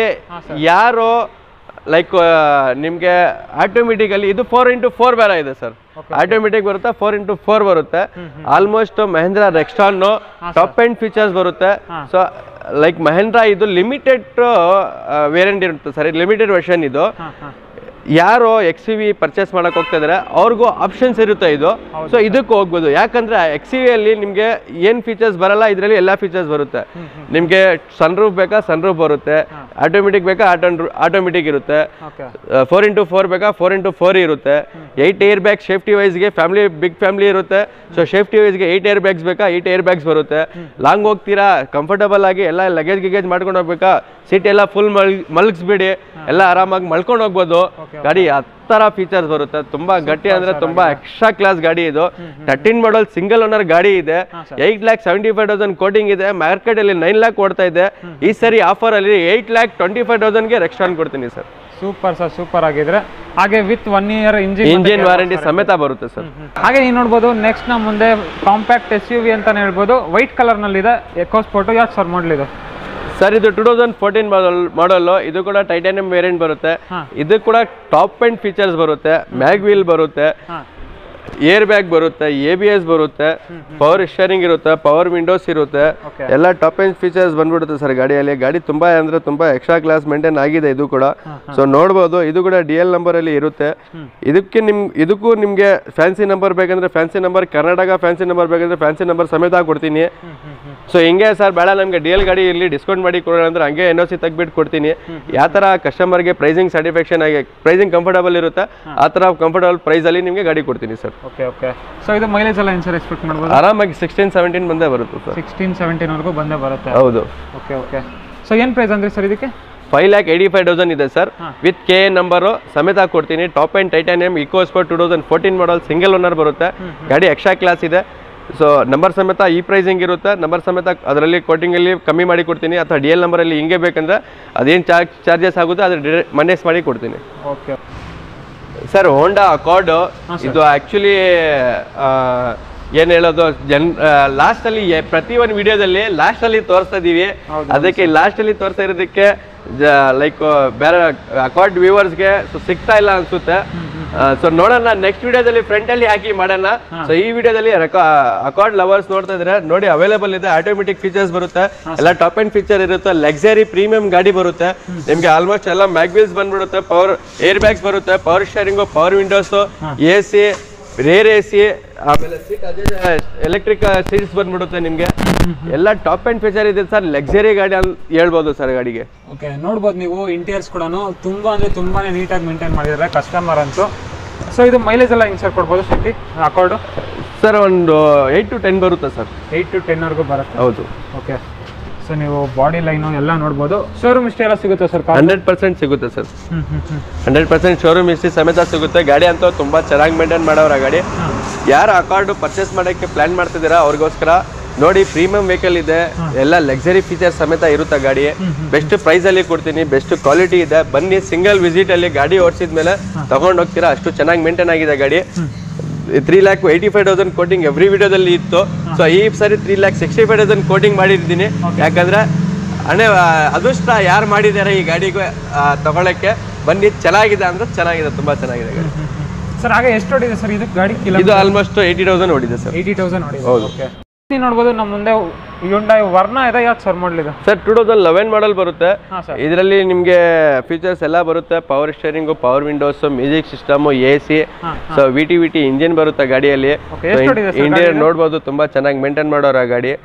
ಯಾರು ಲೈಕ್ ನಿಮಗೆ ಆಟೋಮೆಟಿಕಲಿ ಇದು ಫೋರ್ ಇಂಟು ಫೋರ್ ಬೇರೆ ಇದೆ ಸರ್ ಆಟೋಮೆಟಿಕ್ ಬರುತ್ತೆ ಫೋರ್ ಇಂಟು ಫೋರ್ ಬರುತ್ತೆ almost Mahindra Rexton top and features ಬರುತ್ತೆ ಸೊ ಲೈಕ್ ಮಹೇಂದ್ರ ಇದು ಲಿಮಿಟೆಡ್ ವೇರಿಯಂಟ್ ಇರುತ್ತೆ ಸರ್ ಲಿಮಿಟೆಡ್ ವರ್ಷನ್ ಇದು ಹಾಂ ಹಾಂ ಯಾರು ಎಕ್ಸ್ ವಿ ಪರ್ಚೇಸ್ ಮಾಡಕ್ ಹೋಗ್ತಾ ಇದಾರೆ ಅವ್ರಿಗೂ ಆಪ್ಷನ್ಸ್ ಇರುತ್ತೆ ಇದು ಸೊ ಇದಕ್ಕೂ ಹೋಗ್ಬೋದು ಯಾಕಂದ್ರೆ ಎಕ್ಸ್ ಅಲ್ಲಿ ನಿಮಗೆ ಏನ್ ಫೀಚರ್ಸ್ ಬರಲ್ಲ ಇದರಲ್ಲಿ ಎಲ್ಲಾ ಫೀಚರ್ಸ್ ಬರುತ್ತೆ ನಿಮಗೆ ಸನ್ ರೂಫ್ ಬೇಕಾ ಸನ್ ರೂಫ್ ಬರುತ್ತೆ ಆಟೋಮೆಟಿಕ್ ಬೇಕಾ ಆಟೋಮೆಟಿಕ್ ಇರುತ್ತೆ ಓಕೆ ಫೋರ್ ಇಂಟು ಫೋರ್ ಬೇಕಾ ಫೋರ್ ಇಂಟು ಫೋರ್ ಇರುತ್ತೆ ಏಯ್ಟ್ ಏರ್ ಬ್ಯಾಗ್ ಸೇಫ್ಟಿ ವೈಸ್ಗೆ ಫ್ಯಾಮಿಲಿ ಬಿಗ್ ಫ್ಯಾಮಿಲಿ ಇರುತ್ತೆ ಸೊ ಸೇಫ್ಟಿ ವೈಸ್ಗೆ ಏಯ್ಟ್ ಏರ್ ಬ್ಯಾಗ್ಸ್ ಬೇಕಾ ಏಯ್ಟ್ ಏರ್ ಬ್ಯಾಗ್ಸ್ ಬರುತ್ತೆ ಲಾಂಗ್ ಹೋಗ್ತೀರಾ ಕಂಫರ್ಟಬಲ್ ಆಗಿ ಎಲ್ಲ ಲಗೇಜ್ ಗಿಗೇಜ್ ಮಾಡ್ಕೊಂಡು ಹೋಗ್ಬೇಕಾ ಸೀಟ್ ಎಲ್ಲ ಫುಲ್ ಮಲ್ ಮಲಗಿಸ್ಬಿಡಿ ಎಲ್ಲ ಆರಾಮಾಗಿ ಮಲ್ಕೊಂಡು ಹೋಗ್ಬೋದು ಗಾಡಿ ಆ ಥರ ಫೀಚರ್ಸ್ ಬರುತ್ತೆ ತುಂಬಾ ಗಟ್ಟಿ ಅಂದ್ರೆ ತುಂಬಾ ಎಕ್ಸ್ಟ್ರಾ ಕ್ಲಾಸ್ ಗಾಡಿ ಇದು ತರ್ಟೀನ್ ಮಾಡಲ್ ಸಿಂಗಲ್ ಓನರ್ ಗಾಡಿ ಇದೆ eight lakh seventy five thousand quoting ಇದೆ ಮಾರ್ಕೆಟ್ ಅಲ್ಲಿ ನೈನ್ ಲ್ಯಾಕ್ ಕೊಡ್ತಾ ಇದೆ ಈ ಸರಿ ಆಫರ್ ಅಲ್ಲಿ ಏಯ್ಟ್ ಲ್ಯಾಕ್ ಟ್ವೆಂಟಿ ಫೈವ್ ತೌಸಂಡ್ಗೆ ರೆಕ್ಸ್ಟಾನ್ ಕೊಡ್ತೀನಿ ಸರ್ ಸೂಪರ್ ಸರ್ ಸೂಪರ್ ಆಗಿದ್ರೆ ಹಾಗೆ with one year engine engine warranty ಸಮೇತ ಬರುತ್ತೆ ಸರ್ ಹಾಗೆ ನೀವು ನೋಡ್ಬೋದು ನೆಕ್ಸ್ಟ್ ನಮ್ಮ ಮುಂದೆ ಕಾಂಪ್ಯಾಕ್ಟ್ ಎಸ್ ಯು ವಿ ಅಂತಾನೆ ಹೇಳ್ಬೋದು ವೈಟ್ ಕಲರ್ನಲ್ಲಿದೆ ಎಕೋ ಸ್ಪೋರ್ಟು ಯಾಕೆ ಸರ್ ಮಾಡಲಿದೆ ಸರ್ ಇದು ಟೂ ತೌಸಂಡ್ ಫೋರ್ಟೀನ್ ಮಾಡಲ್ ಇದು ಕೂಡ ಟೈಟಾನಿಯಂ ವೇರಿಯಂಟ್ ಬರುತ್ತೆ ಹಾ. ಇದು ಕೂಡ ಟಾಪ್ ಅಂಡ್ ಫೀಚರ್ಸ್ ಬರುತ್ತೆ ಮ್ಯಾಗ್ ವೀಲ್ ಬರುತ್ತೆ ಹಾಂ ಏರ್ ಬ್ಯಾಗ್ ಬರುತ್ತೆ ಎ ಬಿ ಎಸ್ ಬರುತ್ತೆ ಪವರ್ ಸ್ಟೇರಿಂಗ್ ಇರುತ್ತೆ ಪವರ್ ವಿಂಡೋಸ್ ಇರುತ್ತೆ Okay. ಎಲ್ಲ ಟಾಪ್ ಅಂಡ್ ಫೀಚರ್ಸ್ ಬಂದ್ಬಿಡುತ್ತೆ ಸರ್ ಗಾಡಿಯಲ್ಲಿ ಗಾಡಿ ತುಂಬಾ ಅಂದ್ರೆ ತುಂಬಾ ಎಕ್ಸ್ಟ್ರಾ ಕ್ಲಾಸ್ ಮೇಂಟೈನ್ ಆಗಿದೆ ಇದು ಕೂಡ ಸೊ ನೋಡ್ಬೋದು ಇದು ಕೂಡ ಡಿ ಎಲ್ ನಂಬರ್ ಅಲ್ಲಿ ಇರುತ್ತೆ ಇದಕ್ಕೆ ನಿಮ್ ಇದಕ್ಕೂ ನಿಮ್ಗೆ ಫ್ಯಾನ್ಸಿ ನಂಬರ್ ಬೇಕಂದ್ರೆ fancy number Karnataka fancy number ಬೇಕಂದ್ರೆ ಫ್ಯಾನ್ಸಿ ನಂಬರ್ ಸಮೇತ ಕೊಡ್ತೀನಿ ಸೊ ಹಿಂಗೆ ಸರ್ ಬೇಡ ನಮಗೆ ಡಿ ಎಲ್ ಗಾಡಿ ಇಲ್ಲಿ ಡಿಸ್ಕೌಂಟ್ ಮಾಡಿ ಕೊಡೋಣ ಅಂದ್ರೆ ಹಂಗೆ ಎನ್ ಒ ಸಿ ತೆಗ್ಬಿಟ್ಟು ಕೊಡ್ತೀನಿ ಯಾವ ಥರ ಕಸ್ಟಮರ್ಗೆ ಪ್ರೈಸಿಂಗ್ ಸ್ಯಾಟಿಸ್ಫ್ಯಾಕ್ಷನ್ ಆಗಿ ಪ್ರೈಸಿಂಗ್ ಕಂಫರ್ಟಬಲ್ ಇರುತ್ತೆ ಆ ಥರ ಕಂಫರ್ಟಬಲ್ ಪ್ರೈಸಲ್ಲಿ ನಿಮಗೆ ಗಾಡಿ ಕೊಡ್ತೀನಿ ಸರ್ ಓಕೆ ಓಕೆ ಸೊ ಇದು ಮೈಲೇಜ್ ಎಲ್ಲ ಏನು ಸರ್ ಎಕ್ಸ್ಪೆಕ್ಟ್ ಮಾಡ್ಬೋದು ಆರಾಮಾಗಿ ಸಿಕ್ಸ್ಟೀನ್ ಸೆವೆಂಟೀನ್ ಬಂದೇ ಬರುತ್ತೆ ಸರ್ ಸಿಕ್ಸ್ಟೀನ್ ಸೆವೆಂಟೀನ್ವರೆಗೂ ಬಂದೇ ಬರುತ್ತೆ ಹೌದು ಓಕೆ ಓಕೆ ಸೊ ಏನು ಪ್ರೈಸ್ ಅಂದ್ರೆ ಸರ್ ಇದಕ್ಕೆ five lakh eighty five thousand ಇದೆ ಸರ್ ವಿತ್ ಕೆ ನಂಬರು ಸಮೇತ ಕೊಡ್ತೀನಿ top end titanium EcoSport two thousand fourteen model single owner ಬರುತ್ತೆ ಗಾಡಿ ಎಕ್ಸ್ಟ್ರಾ ಕ್ಲಾಸ್ ಇದೆ ಸೊ ನಂಬರ್ ಸಮೇತ ಈ ಪ್ರೈಸಿಂಗ್ ಇರುತ್ತೆ ನಂಬರ್ ಸಮೇತ ಅದರಲ್ಲಿ ಕೋಟಿಂಗಲ್ಲಿ ಕಮ್ಮಿ ಮಾಡಿ ಕೊಡ್ತೀನಿ ಅಥವಾ ಡಿ ಎಲ್ ನಂಬರಲ್ಲಿ ಹಿಂಗೆ ಬೇಕಂದ್ರೆ ಅದೇನು ಚಾರ್ಜ್ ಚಾರ್ಜಸ್ ಆಗುತ್ತೆ ಅದ್ರ ಮೈನಸ್ ಮಾಡಿ ಕೊಡ್ತೀನಿ ಓಕೆ ಸರ್ ಹೋಂಡಾ ಅಕಾರ್ಡ್ ಇದು ಆಕ್ಚುಲಿ ಏನ್ ಹೇಳೋದು ಜನ್ ಲಾಸ್ಟ್ ಅಲ್ಲಿ ಎ- ಪ್ರತಿ ಒಂದು ವಿಡಿಯೋದಲ್ಲಿ ಲಾಸ್ಟ್ ಅಲ್ಲಿ ತೋರಿಸ್ತಾ ಇದೀವಿ ಅದಕ್ಕೆ ಲಾಸ್ಟ್ ಅಲ್ಲಿ ತೋರಿಸ್ತಾ ಇರೋದಕ್ಕೆ ಲೈಕ್ ಬೇರೆ ಅಕಾರ್ಡ್ ವ್ಯೂವರ್ಸ್ಗೆ ಸಿಗ್ತಾ ಇಲ್ಲ ಅನ್ಸುತ್ತೆ ಸೊ ನೋಡೋಣ ನೆಕ್ಸ್ಟ್ ವಿಡಿಯೋದಲ್ಲಿ ಫ್ರಂಟ್ ಅಲ್ಲಿ ಹಾಕಿ ಮಾಡೋಣ ಸೊ ಈ ವಿಡಿಯೋದಲ್ಲಿ ಅಕಾರ್ಡ್ ಲವರ್ಸ್ ನೋಡ್ತಾ ಇದ್ರೆ ನೋಡಿ ಅವೈಲೇಬಲ್ ಇದೆ ಆಟೋಮೆಟಿಕ್ ಫೀಚರ್ಸ್ ಬರುತ್ತೆ ಎಲ್ಲ ಟಾಪ್ ಅಂಡ್ ಫೀಚರ್ ಇರುತ್ತೆ ಲಕ್ಸರಿ ಪ್ರೀಮಿಯಂ ಗಾಡಿ ಬರುತ್ತೆ ನಿಮ್ಗೆ ಆಲ್ಮೋಸ್ಟ್ ಎಲ್ಲ ಮ್ಯಾಗ್ವೀಲ್ಸ್ ಬಂದ್ಬಿಡುತ್ತೆ ಪವರ್ ಏರ್ ಬ್ಯಾಗ್ಸ್ ಬರುತ್ತೆ power steering power windows A C rear A C ಆಮೇಲೆ ಸೀಟ್ ಅದೇ ಎಲೆಕ್ಟ್ರಿಕ್ ಸೀಟ್ಸ್ ಬಂದ್ಬಿಡುತ್ತೆ ನಿಮ್ಗೆ ಎಲ್ಲ ಟಾಪ್ ಅಂಡ್ ಫೀಚರ್ ಇದೆ ಸರ್ ಲಕ್ಸರಿ ಗಾಡಿ ಅಂತ ಹೇಳ್ಬೋದು ಸರ್ ಗಾಡಿಗೆ ಓಕೆ ನೋಡ್ಬೋದು ನೀವು ಇಂಟೀರಿಯರ್ಸ್ ಕೂಡ ತುಂಬ ಅಂದರೆ ತುಂಬಾ ನೀಟಾಗಿ ಮೇಂಟೈನ್ ಮಾಡಿದ್ದಾರೆ ಕಸ್ಟಮರ್ ಅಂತೂ ಸೊ ಇದು ಮೈಲೇಜ್ ಎಲ್ಲ ಹಿಂಗೆ ಸರ್ ಕೊಡ್ಬೋದು ಸಿಟಿ ಅಕಾರ್ಡು ಸರ್ ಒಂದು ಏಯ್ಟ್ ಟು ಟೆನ್ ಬರುತ್ತೆ ಸರ್ ಏಯ್ಟ್ ಟು ಟೆನ್ವರೆಗೂ ಬರುತ್ತೆ ಹೌದು ಓಕೆ ಸೊ ನೀವು ಬಾಡಿ ಲೈನು ಎಲ್ಲ ನೋಡ್ಬೋದು ಶೋರೂಮ್ ಇಷ್ಟೇ ಎಲ್ಲ ಸಿಗುತ್ತೆ ಸರ್ ಕಾರ್ ಹಂಡ್ರೆಡ್ ಪರ್ಸೆಂಟ್ ಸಿಗುತ್ತೆ ಸರ್ ಹ್ಞೂ ಹ್ಞೂ ಹ್ಞೂ ಹಂಡ್ರೆಡ್ ಪರ್ಸೆಂಟ್ ಶೋರೂಮ್ ಹಿಸ್ಟ್ರಿ ಸಮೇತ ಸಿಗುತ್ತೆ ಗಾಡಿ ಅಂತೂ ತುಂಬಾ ಚೆನ್ನಾಗಿ ಮೇಂಟೈನ್ ಮಾಡೋರ ಗಾಡಿ ಯಾರು ಅಕಾರ್ಡ್ ಪರ್ಚೇಸ್ ಮಾಡೋಕ್ಕೆ ಪ್ಲಾನ್ ಮಾಡ್ತಿದ್ದೀರಾ ಅವ್ರಿಗೋಸ್ಕರ ನೋಡಿ ಪ್ರೀಮಿಯಂ ವೆಹಿಕಲ್ ಇದೆ ಎಲ್ಲ ಲಕ್ಸರಿ ಫೀಚರ್ಸ್ ಸಮೇತ ಇರುತ್ತೆ ಗಾಡಿ ಬೆಸ್ಟ್ ಪ್ರೈಸ್ ಅಲ್ಲಿ ಕೊಡ್ತೀನಿ ಬೆಸ್ಟ್ ಕ್ವಾಲಿಟಿ ಇದೆ ಬನ್ನಿ ಸಿಂಗಲ್ ವಿಸಿಟ್ ಅಲ್ಲಿ ಗಾಡಿ ಓಡಿಸಿದ ಮೇಲೆ ತಗೊಂಡ್ ಹೋಗ್ತೀರಾ ಅಷ್ಟು ಚೆನ್ನಾಗಿ ಮೇಂಟೈನ್ ಆಗಿದೆ ಗಾಡಿ three lakh eighty five thousand quoting every ವಿಡಿಯೋದಲ್ಲಿ ಇತ್ತು ಸೊ ಈ ಸರಿ three lakh sixty five thousand quoting ಮಾಡಿದ್ದೀನಿ ಯಾಕಂದ್ರೆ ಹಣೆ ಆ, ಅದೃಷ್ಟ ಯಾರು ಮಾಡಿದ್ದಾರೆ ಈ ಗಾಡಿಗೆ ಆ, ತಗೊಳಕ್ಕೆ ಬನ್ನಿ ಚೆನ್ನಾಗಿದೆ ಅಂದ್ರೆ ಚೆನ್ನಾಗಿದೆ ತುಂಬಾ ಚೆನ್ನಾಗಿದೆ ಗಾಡಿ ಸರ್ ಹಾಗೆ ಎಷ್ಟು ಹೊಡಿದೆ ಸರ್ ಇದು ಗಾಡಿ ಕಿಲೋ ಇದು ಆಲ್ಮೋಸ್ಟ್ ಏಯ್ಟಿ ತೌಸಂಡ್ ಓಡಿದೆ ಸರ್ ಏಯ್ಟಿ ತೌಸಂಡ್ ಹೊಡಿದೆ ಓಕೆ ನೀವು ನೋಡ್ಬೋದು ನಮ್ಮ ಮುಂದೆ ಯುಂಡಾಯ್ ವರ್ಣ ಇದೆ ಯಾಕೆ ಸರ್ ಮಾಡಲಿದೆ sir two thousand eleven model ಬರುತ್ತೆ ಹಾಂ ಸರ್ ಇದರಲ್ಲಿ ನಿಮಗೆ ಫೀಚರ್ಸ್ ಎಲ್ಲ ಬರುತ್ತೆ power steering power windows music system A C ಹಾಂ so V T V T engine ಬರುತ್ತೆ ಗಾಡಿಯಲ್ಲಿ Okay, ಎಷ್ಟು ಹೊಡಿದೆ sir ಇಂಡಿಯನ್ ನೋಡ್ಬೋದು ತುಂಬಾ ಚೆನ್ನಾಗಿ ಮೇಂಟೈನ್ ಮಾಡೋರು ಆ ಗಾಡಿ ಹಾಂ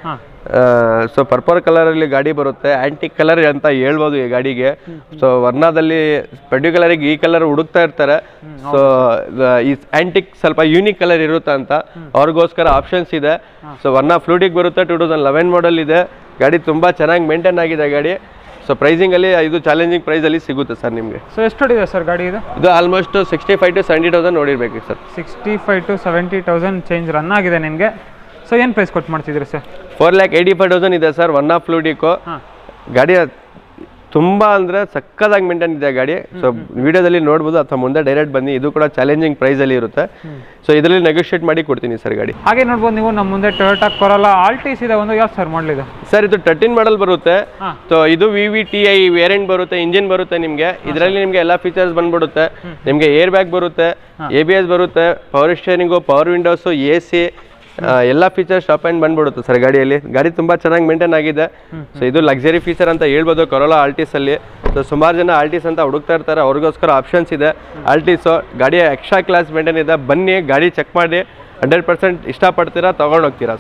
ಸೊ ಪರ್ಪಲ್ ಕಲರಲ್ಲಿ ಗಾಡಿ ಬರುತ್ತೆ ಆ್ಯಂಟಿಕ್ ಕಲರ್ ಅಂತ ಹೇಳ್ಬೋದು ಈ ಗಾಡಿಗೆ ಸೊ ವರ್ಣದಲ್ಲಿ ಪರ್ಟಿಕ್ಯುಲರಿಗೆ ಈ ಕಲರ್ ಹುಡುಕ್ತಾ ಇರ್ತಾರೆ ಸೊ ಈ ಆ್ಯಂಟಿಕ್ ಸ್ವಲ್ಪ ಯೂನಿಕ್ ಕಲರ್ ಇರುತ್ತೆ ಅಂತ ಅವ್ರಿಗೋಸ್ಕರ ಆಪ್ಷನ್ಸ್ ಇದೆ ಸೊ ವರ್ಣ ಫ್ಲೂಟಿಗೆ ಬರುತ್ತೆ ಟೂ ತೌಸಂಡ್ ಲೆವೆನ್ ಮಾಡಲ್ ಇದೆ ಗಾಡಿ ತುಂಬ ಚೆನ್ನಾಗಿ ಮೇಂಟೈನ್ ಆಗಿದೆ ಗಾಡಿ ಸೊ ಪ್ರೈಸಿಂಗಲ್ಲಿ ಇದು ಚಾಲೆಂಜಿಂಗ್ ಪ್ರೈಸಲ್ಲಿ ಸಿಗುತ್ತೆ ಸರ್ ನಿಮಗೆ ಸೊ ಎಷ್ಟು ಹೊಡಿದೆ ಸರ್ ಗಾಡಿ ಇದು ಇದು almost sixty five to seventy thousand ನೋಡಿರ್ಬೇಕು sir sixty five to seventy thousand change run ಆಗಿದೆ ನಿಮಗೆ ಸೊ ಏನು ಪ್ರೈಸ್ ಕೊಟ್ಟು ಮಾಡ್ತಿದ್ರಿ sir four lakh eighty five thousand ಇದೆ ಸರ್ ಒನ್ ಆಫ್ ಫ್ಲೂಟಿಕು ಹಾಂ ಗಾಡಿ ತುಂಬ ಅಂದರೆ ಸಕ್ಕದಾಗಿ ಮೇಂಟೈನ್ ಇದೆ ಗಾಡಿ ಸೊ ವಿಡಿಯೋದಲ್ಲಿ ನೋಡ್ಬೋದು ಅಥವಾ ಮುಂದೆ ಡೈರೆಕ್ಟ್ ಬನ್ನಿ ಇದು ಕೂಡ ಚಾಲೆಂಜಿಂಗ್ ಪ್ರೈಸಲ್ಲಿ ಇರುತ್ತೆ ಸೊ ಇದರಲ್ಲಿ ನೆಗೋಷಿಯೇಟ್ ಮಾಡಿ ಕೊಡ್ತೀನಿ ಸರ್ ಗಾಡಿ ಹಾಗೆ ನೋಡ್ಬೋದು ನೀವು ನಮ್ಮ ಮುಂದೆ ಟೊಯೋಟಾ ಕೊರಲ್ಲ ಆಲ್ಟೀಸ್ ಇದೆ ಒಂದು ಯಾವ ಸರ್ ಮಾಡಲಿದೆ ಸರ್ ಇದು ತರ್ಟೀನ್ ಮಾಡಲ್ ಬರುತ್ತೆ ಹಾ. ಸೊ ಇದು V V T I variant ಬರುತ್ತೆ ಇಂಜಿನ್ ಬರುತ್ತೆ ನಿಮಗೆ ಇದರಲ್ಲಿ ನಿಮಗೆ ಎಲ್ಲ ಫೀಚರ್ಸ್ ಬಂದ್ಬಿಡುತ್ತೆ ನಿಮಗೆ ಏರ್ ಬ್ಯಾಗ್ ಬರುತ್ತೆ ಎ ಬಿ ಎಸ್ ಬರುತ್ತೆ power steering power windows A C ಎಲ್ಲ ಫೀಚರ್ಸ್ ಟಾಪ್ ಆ್ಯಂಡ್ ಬಂದ್ಬಿಡುತ್ತೆ ಸರ್ ಗಾಡಿಯಲ್ಲಿ ಗಾಡಿ ತುಂಬ ಚೆನ್ನಾಗಿ ಮೇಂಟೈನ್ ಆಗಿದೆ ಸೊ ಇದು ಲಕ್ಸರಿ ಫೀಚರ್ ಅಂತ ಹೇಳ್ಬೋದು ಕೊರೋಲಾ ಆಲ್ಟಿಸಲ್ಲಿ ಸೊ ಸುಮಾರು ಜನ ಆಲ್ಟಿಸ್ ಅಂತ ಹುಡುಕ್ತಾ ಇರ್ತಾರೆ ಅವ್ರಿಗೋಸ್ಕರ ಆಪ್ಷನ್ಸ್ ಇದೆ ಆಲ್ಟಿಸು ಗಾಡಿಯ ಎಕ್ಸ್ಟ್ರಾ ಕ್ಲಾಸ್ ಮೇಂಟೈನ್ ಇದೆ ಬನ್ನಿ ಗಾಡಿ ಚೆಕ್ ಮಾಡಿ ಹಂಡ್ರೆಡ್ ಪರ್ಸೆಂಟ್ ಇಷ್ಟಪಡ್ತೀರಾ ತೊಗೊಂಡೋಗ್ತೀರಾ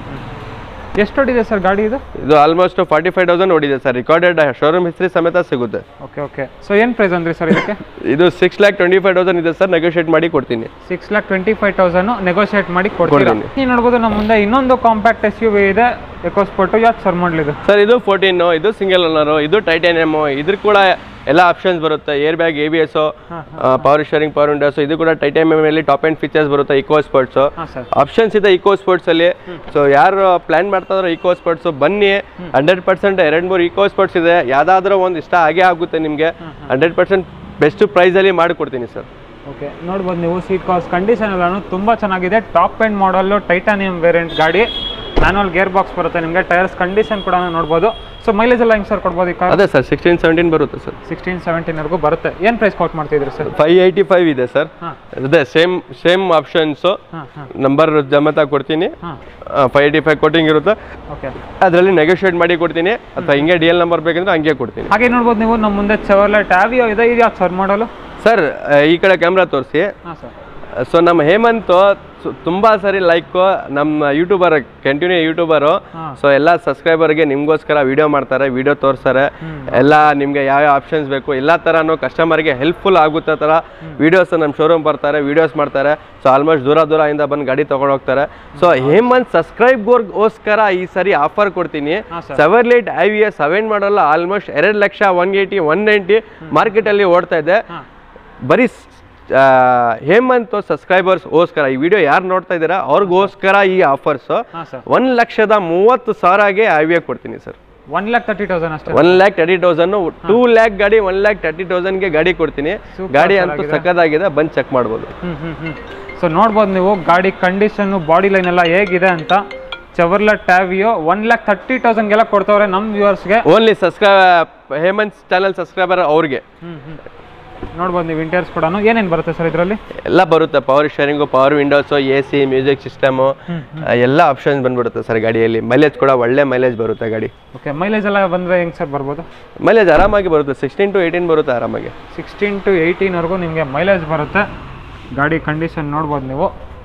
ಎಷ್ಟು ಹೊಡಿದೆ ಸರ್ ಗಾಡಿ ಇದು ಇದು ಆಲ್ಮೋಸ್ಟ್ ಫಾರ್ಟಿ ಫೈವ್ ತೌಸಂಡ್ ಓಡಿದೆ ಸರ್ ರಿಕಾರ್ಡೆಡ್ ಶೋರೂಮ್ ಹಿಸ್ಟ್ರಿ ಸಮೇತ ಸಿಗುತ್ತೆ ಓಕೆ ಓಕೆ ಸೊ ಏನು ಪ್ರೈಸ್ ಅಂದ್ರಿ ಸರ್ ಇದಕ್ಕೆ ಇದು six lakh twenty five thousand ಇದೆ ಸರ್ ನೆಗೋಷಿಯೇಟ್ ಮಾಡಿ ಕೊಡ್ತೀನಿ six lakh twenty five thousand negotiate ಮಾಡಿ ಕೊಡ್ತೀರಾ ಕೊಡ್ತೀನಿ. ನೀವು ನೋಡ್ಬೋದು ನಮ್ಮ ಮುಂದೆ ಇನ್ನೊಂದು ಕಾಂಪ್ಯಾಕ್ಟ್ ಎಸ್ ಯು ವಿ ಇದೆ ಎಕೋಸ್ಪೋರ್ಟು ಯಾವ್ದು ಸರ್ ಮಾಡಲಿದೆ ಸರ್ ಇದು ಫೋರ್ಟೀನು ಇದು ಸಿಂಗಲ್ ಓನರು ಇದು ಟೈಟಾನಿಯಮು ಇದ್ರ ಕೂಡ ಎಲ್ಲ ಆಪ್ಷನ್ಸ್ ಬರುತ್ತೆ air bag A B S power steering power windows ಇದು ಕೂಡ ಟೈಟಾನಿಯಮಲ್ಲಿ ಟಾಪ್ ಆ್ಯಂಡ್ ಫೀಚರ್ಸ್ ಬರುತ್ತೆ ಇಕೋ ಸ್ಪೋರ್ಟ್ಸು ಹಾಂ ಸರ್ ಆಪ್ಷನ್ಸ್ ಇದೆ ಇಕೋ ಸ್ಪೋರ್ಟ್ಸಲ್ಲಿ ಸೊ ಯಾರು ಪ್ಲ್ಯಾನ್ ಮಾಡ್ತಾ ಇದಾರೋ ಇಕೋ ಸ್ಪೋರ್ಟ್ಸು ಬನ್ನಿ ಹಂಡ್ರೆಡ್ ಪರ್ಸೆಂಟ್ ಎರಡು ಮೂರು ಇಕೋ ಸ್ಪೋರ್ಟ್ಸ್ ಇದೆ ಯಾವುದಾದ್ರೂ ಒಂದು ಇಷ್ಟ ಆಗೇ ಆಗುತ್ತೆ ನಿಮಗೆ ಹಂಡ್ರೆಡ್ ಪರ್ಸೆಂಟ್ ಬೆಸ್ಟ್ ಪ್ರೈಸಲ್ಲಿ ಮಾಡಿಕೊಡ್ತೀನಿ ಸರ್ ಓಕೆ ನೋಡ್ಬೋದು ನೀವು ಸೀಟ್ ಕಾಸ್ ಕಂಡೀಷನ್ ಎಲ್ಲಾನು ತುಂಬ ಚೆನ್ನಾಗಿದೆ top end model titanium variant ಗಾಡಿ ಮ್ಯಾನುವಲ್ ಗೇರ್ ಬಾಕ್ಸ್ ಬರುತ್ತೆ ನಿಮಗೆ ಟೈರ್ಸ್ ಕಂಡೀಷನ್ ಕೂಡ ನೋಡ್ಬೋದು ಸೊ ಮೈಲೇಜ್ ಎಲ್ಲ ಹೆಂಗೆ ಸರ್ ಕೊಡ್ಬೋದು ಈ ಕಾರ್ ಅದೇ ಸರ್ ಸಿಕ್ಸ್ಟೀನ್ ಸೆವೆಂಟೀನ್ ಬರುತ್ತೆ ಸರ್ ಸಿಕ್ಸ್ಟೀನ್ ಸೆವೆಂಟೀನ್ವರೆಗೂ ಬರುತ್ತೆ ಏನು ಪ್ರೈಸ್ ಕೊಟ್ಟು ಮಾಡ್ತಿದ್ರಿ ಸರ್ ಫೈವ್ ಏಯ್ಟಿ ಫೈವ್ ಇದೆ ಸರ್ ಹಾಂ ಅದೇ ಸೇಮ್ ಸೇಮ್ ಆಪ್ಷನ್ಸು ಹಾಂ ಹಾಂ ನಂಬರ್ ಜಮತ ಕೊಡ್ತೀನಿ ಹಾಂ ಫೈವ್ ಏಯ್ಟಿ ಫೈವ್ ಕೋಟಿಂಗ್ ಇರುತ್ತೆ ಓಕೆ ಅದರಲ್ಲಿ ನೆಗೋಷಿಯೇಟ್ ಮಾಡಿ ಕೊಡ್ತೀನಿ ಅಥವಾ ಹಿಂಗೆ ಡಿ ಎಲ್ ನಂಬರ್ ಬೇಕಂದ್ರೆ ಹಂಗೆ ಕೊಡ್ತೀನಿ ಹಾಗೆ ನೋಡ್ಬೋದು ನೀವು ನಮ್ಮ ಮುಂದೆ ಚೆವರ್ಲೆ ಟ್ಯಾವಿಯೋ ಇದೆ ಇದು ಯಾವ್ದು ಸರ್ ಮಾಡಲು ಸರ್ ಈ ಕಡೆ ಕ್ಯಾಮ್ರಾ ತೋರಿಸಿ ಹಾಂ ಸರ್ ಸೊ ನಮ್ಮ ಹೇಮಂತ್ ಸು- ತುಂಬಾ ಸರಿ ಲೈಕು ನಮ್ಮ ಯೂಟ್ಯೂಬರ್ ಕಂಟಿನ್ಯೂ ಯೂಟ್ಯೂಬರು ಹಾಂ. ಸೊ ಎಲ್ಲ ಸಬ್ಸ್ಕ್ರೈಬರ್ಗೆ ನಿಮಗೋಸ್ಕರ ವಿಡಿಯೋ ಮಾಡ್ತಾರೆ ವಿಡಿಯೋ ತೋರಿಸ್ತಾರೆ ಎಲ್ಲ ನಿಮಗೆ ಯಾವ ಆಪ್ಷನ್ಸ್ ಬೇಕು ಎಲ್ಲ ಥರನೂ ಕಸ್ಟಮರ್ಗೆ ಹೆಲ್ಪ್ಫುಲ್ ಆಗುತ್ತೆ ಥರ ವೀಡಿಯೋಸ್ ನಮ್ಮ ಶೋರೂಮ್ ಬರ್ತಾರೆ ವಿಡಿಯೋಸ್ ಮಾಡ್ತಾರೆ ಸೊ ಆಲ್ಮೋಸ್ಟ್ ದೂರ ದೂರ ಇಂದ ಬಂದು ಗಾಡಿ ತೊಗೊಂಡು ಹೋಗ್ತಾರೆ ಸೊ ಹೇಮಂತ್ ಸಬ್ಸ್ಕ್ರೈಬ್ಗೋಸ್ಕರ ಈ ಸರಿ ಆಫರ್ ಕೊಡ್ತೀನಿ ಹಾಂ sir Chevrolet I V S seven model almost ಎರಡು lakh one eighty one ninety ಮಾರ್ಕೆಟಲ್ಲಿ ಓಡ್ತಾ ಇದೆ ಹಾಂ ಬರೀ ಸ್- ಆ, ಹೇಮಂತ್ ಸಬ್ಸ್ಕ್ರೈಬರ್ಸ್ ಗೋಸ್ಕರ ಈ ವಿಡಿಯೋ ಯಾರು ನೋಡ್ತಾ ಇದ್ದೀರಾ ಅವ್ರಿಗೋಸ್ಕರ ಈ ಆಫರ್ಸ್ ಹಾಂ ಸರ್ ಒಂದ್ ಲಕ್ಷದ ಮೂವತ್ತು ಸಾವಿರಗೆ ಐ ಕೊಡ್ತೀನಿ sir one lakh thirty thousand ಅಷ್ಟೇ one lakh thirty thousand two lakh ಗಾಡಿ ಒನ್ ಲ್ಯಾಕ್ ತರ್ಟಿ ತೌಸಂಡ್ಗೆ ಗಾಡಿ ಕೊಡ್ತೀನಿ Super ಗಾಡಿ sir ಅಂತೂ ಆಗಿದೆ. ಸಕ್ಕದಾಗಿದೆ ಬಂದು ಚೆಕ್ ಮಾಡ್ಬೋದು ಹ್ಮ್ ಹ್ಮ್ ಹ್ಮ್ ಸೊ ನೋಡ್ಬೋದು ನೀವು ಗಾಡಿ ಕಂಡೀಷನ್ನು ಬಾಡಿ ಲೈನ್ ಎಲ್ಲ ಹೇಗಿದೆ ಅಂತ Chevrolet Aveo one lakh thirty ತೌಸಂಡ್ಗೆಲ್ಲ ಕೊಡ್ತವ್ರೆ ನಮ್ಮ ವ್ಯೂವರ್ಸ್ಗೆ only subscribe Hemanth channel subscriber ಅವ್ರಿಗೆ ಹ್ಮ್ ಹ್ಮ್ ನೋಡ್ಬೋದು ನೀವು ಇಂಟೀರಿಯರ್ಸ್ ಕೂಡ ಏನೇನು ಬರುತ್ತೆ ಸರ್ ಇದರಲ್ಲಿ ಎಲ್ಲ ಬರುತ್ತೆ power steering power windows A C music system ಎಲ್ಲ ಆಪ್ಷನ್ಸ್ ಬಂದ್ಬಿಡುತ್ತೆ ಸರ್ ಗಾಡಿಯಲ್ಲಿ ಮೈಲೇಜ್ ಕೂಡ ಒಳ್ಳೆ ಮೈಲೇಜ್ ಬರುತ್ತೆ ಗಾಡಿ ಓಕೆ ಮೈಲೇಜ್ ಎಲ್ಲ ಬಂದರೆ ಹೆಂಗೆ ಸರ್ ಬರ್ಬೋದು ಮೈಲೇಜ್ ಆರಾಮಾಗಿ ಬರುತ್ತೆ ಸಿಕ್ಸ್ಟೀನ್ ಟು ಏಯ್ಟೀನ್ ಬರುತ್ತೆ ಆರಾಮಾಗಿ ಸಿಕ್ಸ್ಟೀನ್ ಟು ಏಯ್ಟೀನ್ವರೆಗೂ ನಿಮಗೆ ಮೈಲೇಜ್ ಬರುತ್ತೆ ಗಾಡಿ ಕಂಡೀಷನ್ ನೋಡ್ಬೋದು ನೀವು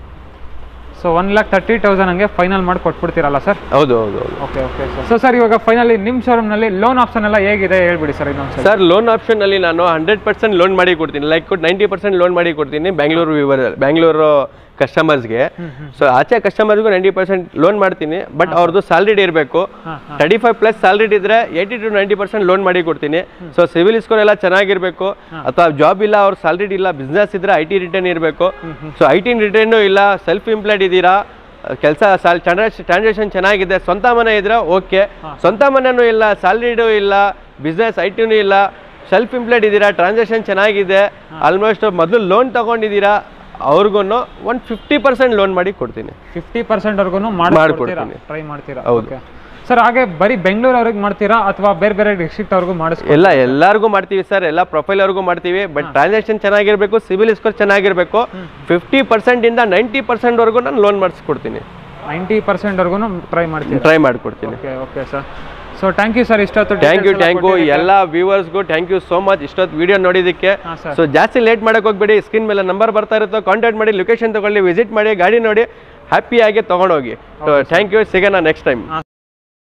so one lakh thirty thousand ಹಂಗೆ ಫೈನಲ್ ಮಾಡಿ ಕೊಟ್ಬಿಡ್ತೀರಲ್ಲ ಸರ್ ಹೌದು ಹೌದು ಹೌದು okay okay sir so sir ಇವಾಗ ಫೈನಲಿ ನಿಮ್ಮ ಶೋರೂಮ್ನಲ್ಲಿ ಲೋನ್ ಆಪ್ಷನ್ ಎಲ್ಲ ಹೇಗಿದೆ ಹೇಳ್ಬಿಡಿ ಸರ್ ಇನ್ನೊಂದು ಸರ್ ಸರ್ ಲೋನ್ ಆಪ್ಷನಲ್ಲಿ ನಾನು ಹಂಡ್ರೆಡ್ ಪರ್ಸೆಂಟ್ ಲೋನ್ ಮಾಡಿ ಕೊಡ್ತೀನಿ ಲೈಕ್ ನೈಂಟಿ ಪರ್ಸೆಂಟ್ ಲೋನ್ ಮಾಡಿ ಕೊಡ್ತೀನಿ ಬ್ಯಾಂಗ್ಳೂರು ವಿವರ್ ಬ್ಯಾಂಗ್ಳೂರು ಕಸ್ಟಮರ್ಸ್ಗೆ ಸೊ ಆಚೆ ಕಸ್ಟಮರ್ಸ್ಗೂ ನೈಂಟಿ ಪರ್ಸೆಂಟ್ ಲೋನ್ ಮಾಡ್ತೀನಿ ಬಟ್ ಅವ್ರದ್ದು ಸ್ಯಾಲ್ರಿಡ್ ಇರಬೇಕು ಹಾಂ ಹಾಂ ತರ್ಟಿ ಫೈವ್ ಪ್ಲಸ್ ಸ್ಯಾಲ್ರಿಡ್ ಇದ್ರೆ eighty to ninety percent loan ಮಾಡಿ ಕೊಡ್ತೀನಿ ಸೊ ಸಿವಿಲ್ ಸ್ಕೋರ್ ಎಲ್ಲ ಚೆನ್ನಾಗಿರಬೇಕು ಅಥವಾ ಜಾಬ್ ಇಲ್ಲ ಅವ್ರ ಸ್ಯಾಲ್ರಿಡ್ ಇಲ್ಲ ಬಿಸ್ನೆಸ್ ಇದ್ರೆ ಐ ಟಿ ರಿಟರ್ನ್ ಇರಬೇಕು ಸೊ ಐ ಟಿ ರಿಟರ್ನು ಇಲ್ಲ ಸೆಲ್ಫ್ ಎಂಪ್ಲಾಯ್ಡ್ ಇದ್ದೀರಾ ಕೆಲಸ ಸಾಲ್ ಟ್ರಾನ್ಸಾಕ್ಷನ್ ಚೆನ್ನಾಗಿದೆ ಸ್ವಂತ ಮನೆ ಇದ್ರೆ ಓಕೆ ಸ್ವಂತ ಮನೆನೂ ಇಲ್ಲ ಸ್ಯಾಲ್ರಿಡು ಇಲ್ಲ ಬಿಸ್ನೆಸ್ ಐ ಟಿನೂ ಇಲ್ಲ ಸೆಲ್ಫ್ ಎಂಪ್ಲಾಯ್ಡ್ ಇದ್ದೀರಾ ಟ್ರಾನ್ಸಾಕ್ಷನ್ ಚೆನ್ನಾಗಿದೆ ಆಲ್ಮೋಸ್ಟ್ ಮೊದಲು ಲೋನ್ ತಗೊಂಡಿದ್ದೀರಾ ಅವ್ರಿಗೂ ಒಂದು ಫಿಫ್ಟಿ ಪರ್ಸೆಂಟ್ ಲೋನ್ ಮಾಡಿ ಕೊಡ್ತೀನಿ ಫಿಫ್ಟಿ ಪರ್ಸೆಂಟ್ವರೆಗೂ ಮಾಡ್ಕೊಡ್ತೀನಿ. ಮಾಡ್ಕೊಡ್ತೀರಾ ಟ್ರೈ ಮಾಡ್ತೀರಾ ಹೌದು. ಓಕೆ ಸರ್ ಹಾಗೆ ಬರೀ ಬೆಂಗಳೂರು ಅವ್ರಿಗೆ ಮಾಡ್ತೀರಾ ಅಥವಾ ಬೇರೆ ಬೇರೆ ಡಿಸ್ಟ್ರಿಕ್ಟ್ ಅವ್ರಿಗೂ ಮಾಡಿಸ್ಕೊ ಎಲ್ಲ ಎಲ್ಲರಿಗೂ ಮಾಡ್ತೀವಿ ಸರ್ ಎಲ್ಲ ಪ್ರೊಫೈಲ್ ಅವ್ರಿಗೂ ಮಾಡ್ತೀವಿ ಬಟ್ ಟ್ರಾನ್ಸಾಕ್ಷನ್ ಚೆನ್ನಾಗಿರ್ಬೇಕು ಸಿವಿಲ್ ಸ್ಕೋರ್ ಚೆನ್ನಾಗಿರ್ಬೇಕು ಫಿಫ್ಟಿ ಪರ್ಸೆಂಟ್ ಇಂದ ನೈಂಟಿ ಪರ್ಸೆಂಟ್ ವರೆಗೂ ನಾನು ಲೋನ್ ಮಾಡಿಸ್ಕೊಡ್ತೀನಿ ನೈಂಟಿ ಪರ್ಸೆಂಟ್ವರೆಗೂ ಟ್ರೈ ಮಾಡ್ತೀರಾ ಟ್ರೈ ಮಾಡ್ಕೊಡ್ತೀನಿ okay okay sir so thank you sir ಇಷ್ಟೊತ್ತು ಥ್ಯಾಂಕ್ ಯು details ಎಲ್ಲ ಥ್ಯಾಂಕ್ ಯು ಕೊಟ್ಟಿದ್ದಕ್ಕೆ. ಎಲ್ಲ ವ್ಯೂವರ್ಸ್ಗೂ ಥ್ಯಾಂಕ್ ಯು ಸೋ ಮಚ್ ಇಷ್ಟೊತ್ತು ವಿಡಿಯೋ ನೋಡಿದ್ದಕ್ಕೆ ಹಾಂ ಸರ್ ಸೊ ಜಾಸ್ತಿ ಲೇಟ್ ಮಾಡಕ್ಕೆ ಹೋಗ್ಬೇಡಿ ಸ್ಕ್ರೀನ್ ಮೇಲೆ ನಂಬರ್ ಬರ್ತಾ ಇರುತ್ತೋ ಕಾಂಟ್ಯಾಕ್ಟ್ ಮಾಡಿ ಲೊಕೇಶನ್ ತಗೊಳ್ಳಿ ವಿಸಿಟ್ ಮಾಡಿ ಗಾಡಿ ನೋಡಿ ಹ್ಯಾಪಿಯಾಗಿ ತೊಗೊಂಡೋಗಿ ಸೊ ಥ್ಯಾಂಕ್ ಯು ಸಿಗೋಣ ನೆಕ್ಸ್ಟ್ ಟೈಮ್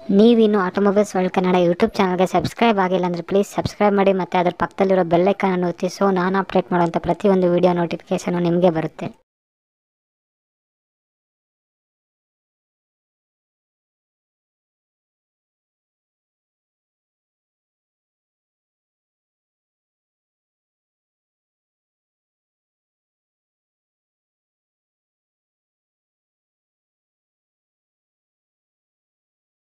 ನೀವಿನ್ನು ಆಟೋಮೊಬೈಲ್ಸ್ ವರ್ಲ್ಡ್ ಕನ್ನಡ ಯೂಟ್ಯೂಬ್ ಚಾನಲ್ಗೆ ಸಬ್ಸ್ಕ್ರೈಬ್ ಆಗಿಲ್ಲ ಅಂದರೆ ಪ್ಲೀಸ್ ಸಬ್ಸ್ಕ್ರೈಬ್ ಮಾಡಿ ಮತ್ತು ಅದರ ಪಕ್ಕದಲ್ಲಿರೋ ಬೆಲ್ಲೈಕನ್ನು ಒತ್ತಿ ಸೊ ನಾನು ಅಪ್ಡೇಟ್ ಮಾಡುವಂಥ ಪ್ರತಿಯೊಂದು ವೀಡಿಯೋ ನೋಟಿಫಿಕೇಷನು ನಿಮಗೆ ಬರುತ್ತೆ